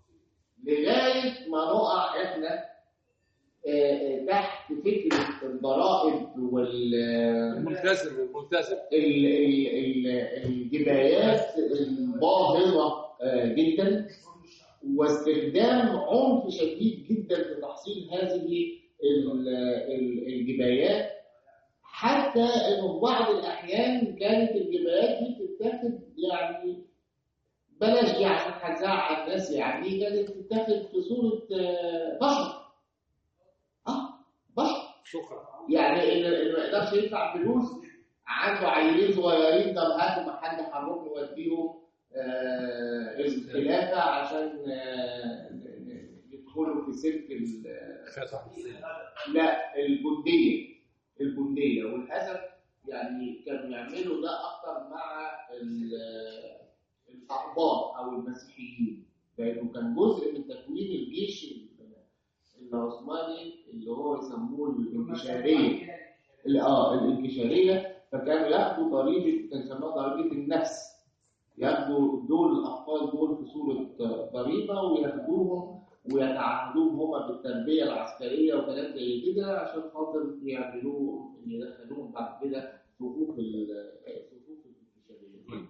لغايه ما نقع احنا آه، آه، تحت فكره الضرائب وال الملتزم الملتزم ال- ال- ال- الجبايات الباهظة آه، جدا واستخدام عنف شديد جدا في تحصيل هذه ال- ال- الجبايات حتى انه في بعض الاحيان كانت الجبايات دي بتتاخد يعني بلاش دي عشان هتزعل الناس يعني كانت بتتاخد في صوره آه، بشر اه بشر شكرا يعني اللي اللي ما يقدرش يدفع فلوس عنده عيلين صغيرين طب هاتوا ما حد هنروح نوديهم آه، الخلافه عشان آه، يدخلوا في سلك ال- فتح لا الجنديه الجنديه وللاسف يعني كانوا يعملوا ده اكتر مع ال- الاقباط او المسيحيين لانه كان جزء من تكوين الجيش ال- العثماني اللي هو يسموه الانكشاريه ال- اه الانكشاريه فكانوا ياخدوا ضريبه كان يسموها ضريبه النفس ياخدوا دول الاطفال دول في صوره ضريبه وياخدوهم ويتعهدوهم هما بالتربيه العسكريه وكلام زي كده عشان خاطر يعملوه يدخلوهم بعد كده صفوف ال- صفوف الانكشاريه.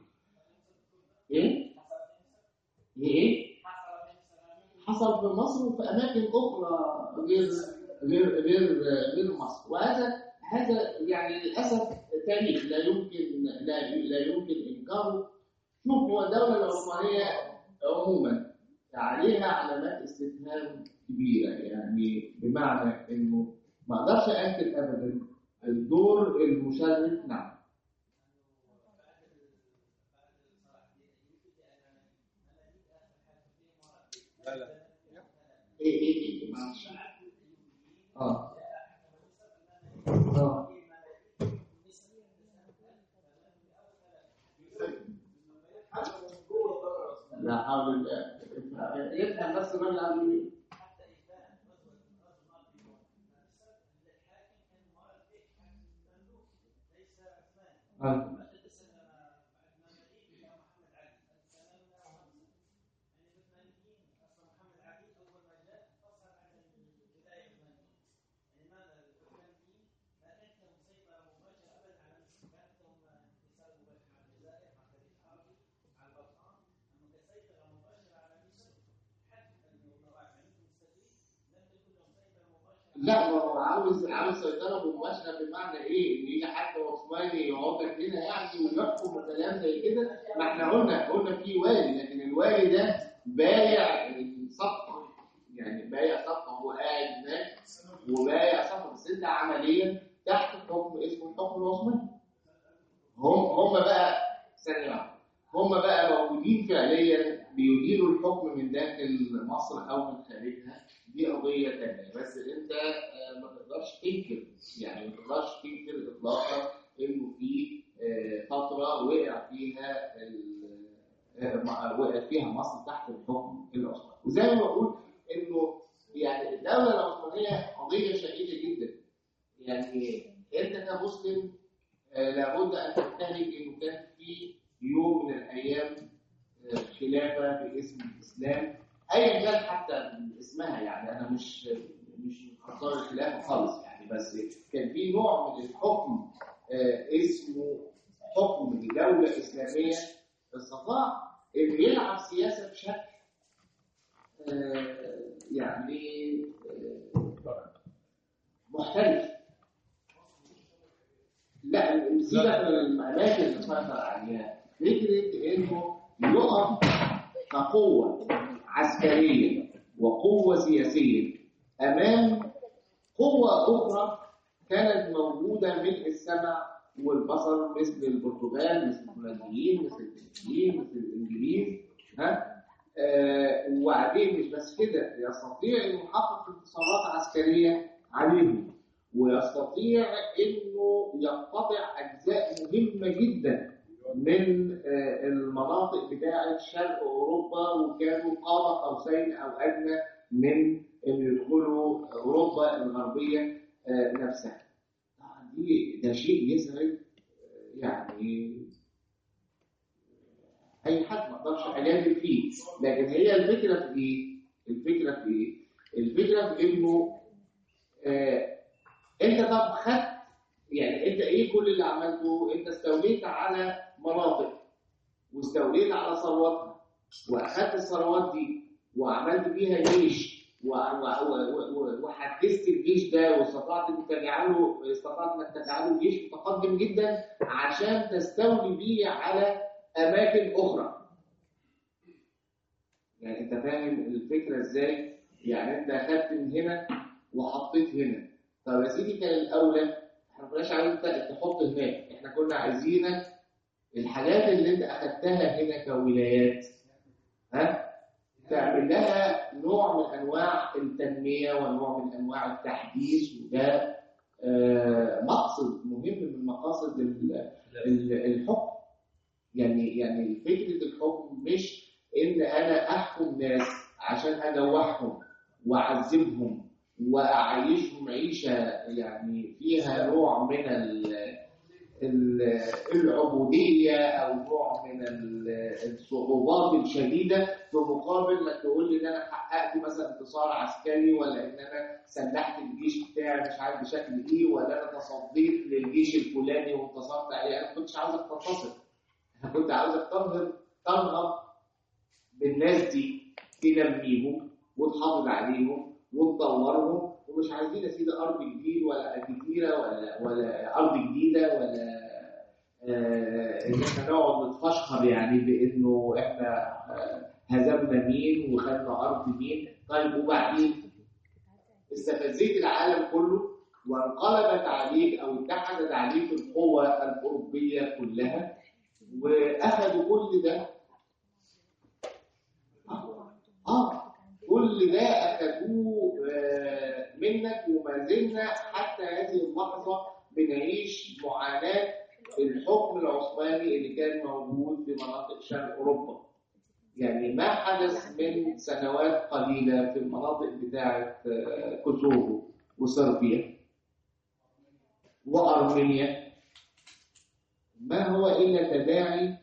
ايه؟ ايه؟ حصل في مصر وفي اماكن اخرى غير غير غير غير مصر وهذا هذا يعني للاسف تاريخ لا يمكن لا لا يمكن انكاره شوف هو الدوله العثمانيه عموما عليها علامات استفهام كبيره يعني بمعنى انه ما اقدرش انكر ابدا الدور المشرف نعم لا لا ايه ايه ايه معلش اه اه لا حول الله يفهم بس ما اللي عامل آه. لا ما هو عاوز عاوز سيطره مباشره بمعنى ايه؟ ان يجي حد عثماني يقعد لك هنا يعني ويحكم وكلام زي كده ما احنا قلنا قلنا في والي لكن الوالي ده بايع صفقه يعني بايع صفقه هو قاعد هناك وبايع صفقه بس انت عمليا تحت حكم اسمه الحكم العثماني هم هم بقى ثانيه واحده هم بقى موجودين فعليا بيديروا الحكم من داخل مصر او من خارجها دي قضيه ثانيه بس انت آه، ما تقدرش تنكر يعني ما تقدرش تنكر اطلاقا انه في آه، فتره وقع فيها ال- آه، م- وقع فيها مصر تحت الحكم العثماني وزي ما بقول انه يعني الدوله العثمانيه قضيه شديده جدا يعني انت كمسلم آه، لابد ان تنتهج انه كان في يوم من الايام آه، خلافه باسم الاسلام ايا كان حتى اسمها يعني انا مش مش من انصار الخلافه خالص يعني بس كان في نوع من الحكم آه، اسمه حكم لدوله اسلاميه استطاع انه يلعب سياسه بشكل آه، يعني آه، محترف لا سيبك من الاماكن اللي سيطر عليها فكره انه يقف كقوه عسكريه وقوه سياسيه امام قوه اخرى كانت موجوده ملء السمع والبصر مثل البرتغال مثل الهولنديين مثل الانجليين مثل الانجليز ها آه وبعدين مش بس كده يستطيع انه يحقق انتصارات عسكريه عليهم ويستطيع انه يقتطع اجزاء مهمه جدا من آه، المناطق بتاعه شرق اوروبا وكانوا قاب قوسين او ادنى من ان يدخلوا اوروبا الغربيه آه، نفسها. طبعا دي ده شيء يزعج آه، يعني اي حد ما اقدرش اجادل فيه لكن هي الفكره في ايه؟ الفكره في ايه؟ الفكره في انه آه انت طب خدت يعني انت ايه كل اللي عملته؟ انت استوليت على مناطق واستوليت على ثرواتها واخدت الثروات دي وعملت بيها جيش و- و- و- و- وحدثت الجيش ده واستطعت انك تجعله استطعت انك تجعله جيش متقدم جدا عشان تستولي بيه على اماكن اخرى. يعني انت فاهم الفكره ازاي؟ يعني انت اخدت من هنا وحطيت هنا. طب يا سيدي كان الاولى احنا ما كناش عايزين ت- تحط هناك، احنا كنا عايزينك الحاجات اللي انت اخدتها هنا كولايات ها تعمل لها نوع من انواع التنميه ونوع من انواع التحديث وده آه، مقصد مهم من مقاصد ال- ال- الحكم يعني يعني فكره الحكم مش ان انا احكم ناس عشان اجوعهم واعذبهم واعيشهم عيشه يعني فيها نوع من ال ال- العبودية أو نوع من ال- الصعوبات الشديدة في مقابل انك تقول لي ان انا حققت مثلا انتصار عسكري ولا ان انا سلحت الجيش بتاعي مش عارف بشكل ايه ولا انا تصديت للجيش الفلاني وانتصرت عليه انا ما كنتش عاوزك تنتصر انا كنت عاوزك تنهض تنهض بالناس دي تنميهم وتحافظ عليهم وتطورهم ومش عايزين يا سيدي ارض جديد ولا جزيره ولا ولا ارض جديده ولا آه، ان احنا نقعد نتفشخر يعني بانه احنا آه، هزمنا مين وخدنا ارض مين طيب وبعدين استفزيت العالم كله وانقلبت عليك او اتحدت عليك القوى الاوروبيه كلها واخذوا كل ده اه كل ده اخذوه آه، منك وما زلنا حتى هذه اللحظه بنعيش معاناه الحكم العثماني اللي كان موجود في مناطق شرق اوروبا. يعني ما حدث من سنوات قليله في المناطق بتاعه آه، كوسوفو وصربيا وارمينيا ما هو الا تداعي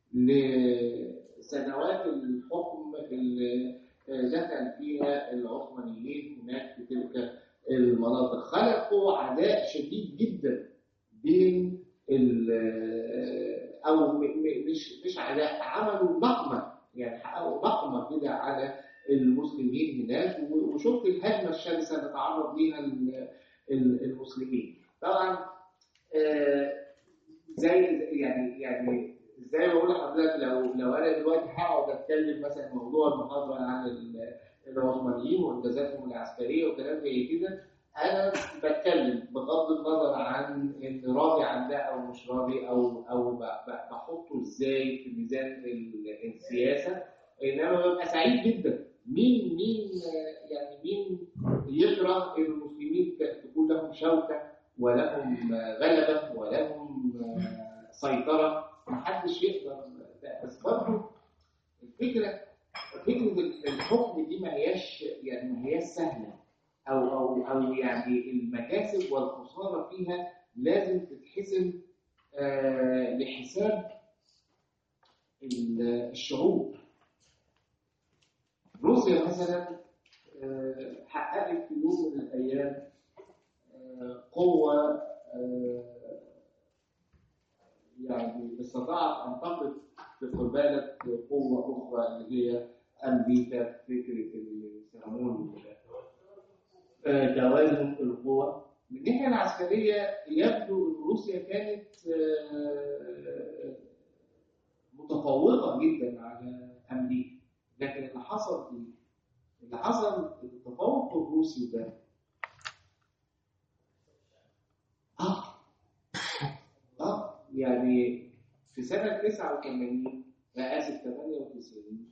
لسنوات الحكم اللي دخل فيها العثمانيين هناك في تلك المناطق خلقوا عداء شديد جدا بين ال- او م- م- مش مش عداء عملوا نقمه يعني حققوا نقمه كده على المسلمين هناك و- وشفت الهجمه الشرسه اللي تعرض ليها ال- ال- المسلمين طبعا آه، زي يعني يعني زي ما بقول لحضرتك لو لو انا دلوقتي هقعد اتكلم مثلا موضوع المحاضره عن ال- العثمانيين وانجازاتهم العسكريه وكلام زي كده انا بتكلم بغض النظر عن ان راضي عن ده او مش راضي او او ب- ب- بحطه ازاي في ميزان ال- السياسه انما ببقى سعيد جدا مين مين آه، يعني مين يكره المسلمين ت- تكون لهم شوكه ولهم آه، غلبه ولهم آه، سيطره محدش يقدر ده. بس برضه الفكره فكره الحكم دي ما هياش يعني ما هياش سهله او او او يعني المكاسب والخساره فيها لازم تتحسب آه لحساب ال- الشعوب روسيا مثلا آه، حققت في يوم من الايام آه، قوه آه، يعني استطاعت ان تقف في قباله قوه اخرى اللي هي امريكا في فكره اللي يسموه آه، توازن القوى من الناحيه العسكريه يبدو ان روسيا كانت آه، متفوقه جدا على امريكا لكن اللي حصل ايه؟ اللي حصل التفوق الروسي ده اه اه يعني في سنه 89 لا اسف 98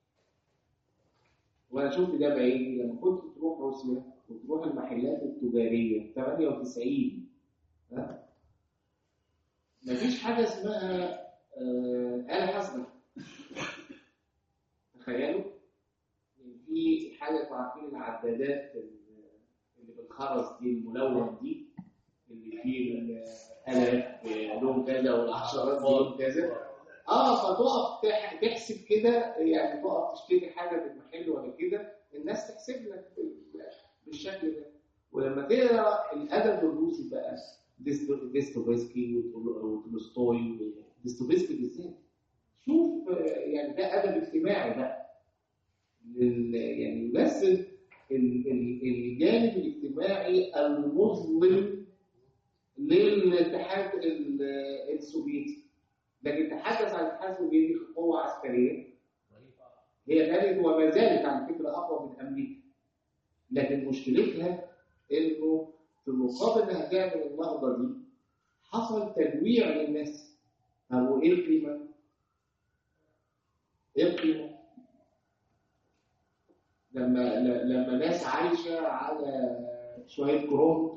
وانا شفت ده بعيني لما كنت تروح روسيا وتروح المحلات التجاريه 98 ها مفيش حاجه اسمها آه، آلة حاسبة تخيلوا إن في حاجة انتوا عارفين العدادات اللي بالخرز دي الملون دي اللي فيه الآلاف لون كذا والعشرات لون كذا اه فتقف تح- تحسب كده يعني تقف تشتري حاجه في المحل ولا كده الناس تحسب لك بال- بالشكل ده ولما تقرا الادب الروسي بقى ديستو- ديستوفسكي وتول- وتولستوي ديستوفسكي بالذات شوف آه، يعني ده ادب اجتماعي بقى لل- يعني يمثل ال- ال- الجانب الاجتماعي المظلم للاتحاد ال- السوفيتي لكن تحدث عن الاتحاد السوفيتي كقوه عسكريه هي كانت وما زالت على فكره اقوى من امريكا لكن مشكلتها انه في المقابل انها تعمل النهضه دي حصل تجويع للناس طب وايه القيمه؟ ايه القيمه؟ لما ل- لما ناس عايشه على شويه كروت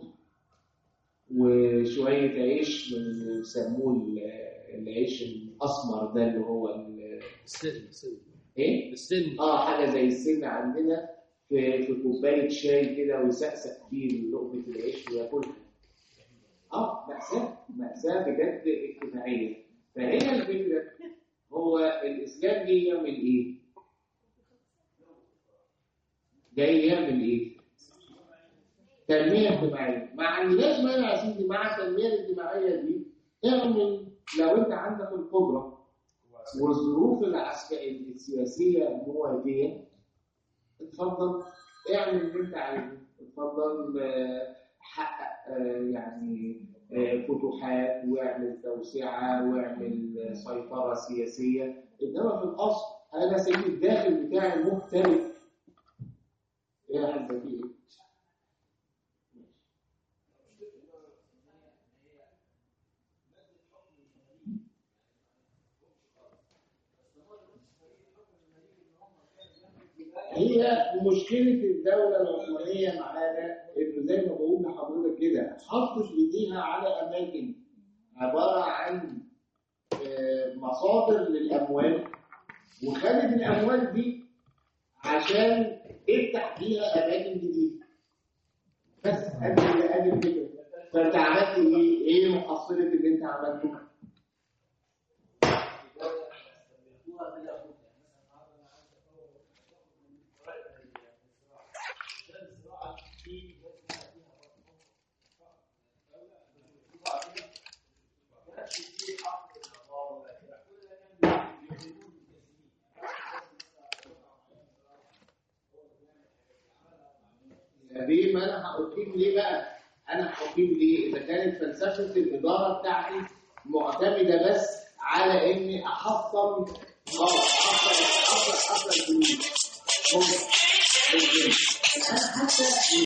وشويه عيش من اللي بيسموه ال- العيش الاسمر ده اللي هو ال- السن السن ايه؟ السن اه حاجه زي السن عندنا في في كوبايه شاي كده ويسقسق فيه لقمه العيش وياكلها. اه مأساة مأساة بجد اجتماعية. فهنا الفكرة هو الإسلام جاي يعمل إيه؟ جاي يعمل إيه؟ تنمية اجتماعية. ما عندناش مانع يا سيدي مع التنمية الاجتماعية دي اعمل لو أنت عندك القدرة والظروف العسكرية السياسية المواجهة اتفضل اعمل اللي انت عايزه اتفضل آه، حقق آه، يعني آه، فتوحات واعمل توسعة واعمل آه، سيطرة سياسية انما في الاصل انا سيد الداخل بتاعي مختلف ايه يا حاج في ايه؟ هي مشكلة الدولة العثمانية معانا إنه زي ما بقول لحضرتك كده حطت إيديها على أماكن عبارة عن آه، مصادر للأموال وخدت الأموال دي عشان تفتح بيها أماكن جديدة بس أدي أدي الفكرة فأنت عملت إيه؟ إيه محصلة اللي أنت عملته؟ ليه ما انا هقيم ليه بقى انا هقيم ليه اذا كانت فلسفه الاداره بتاعتي معتمده بس على اني احصل اه احصل احصل احصل فلوس ممكن. ممكن. انا حتى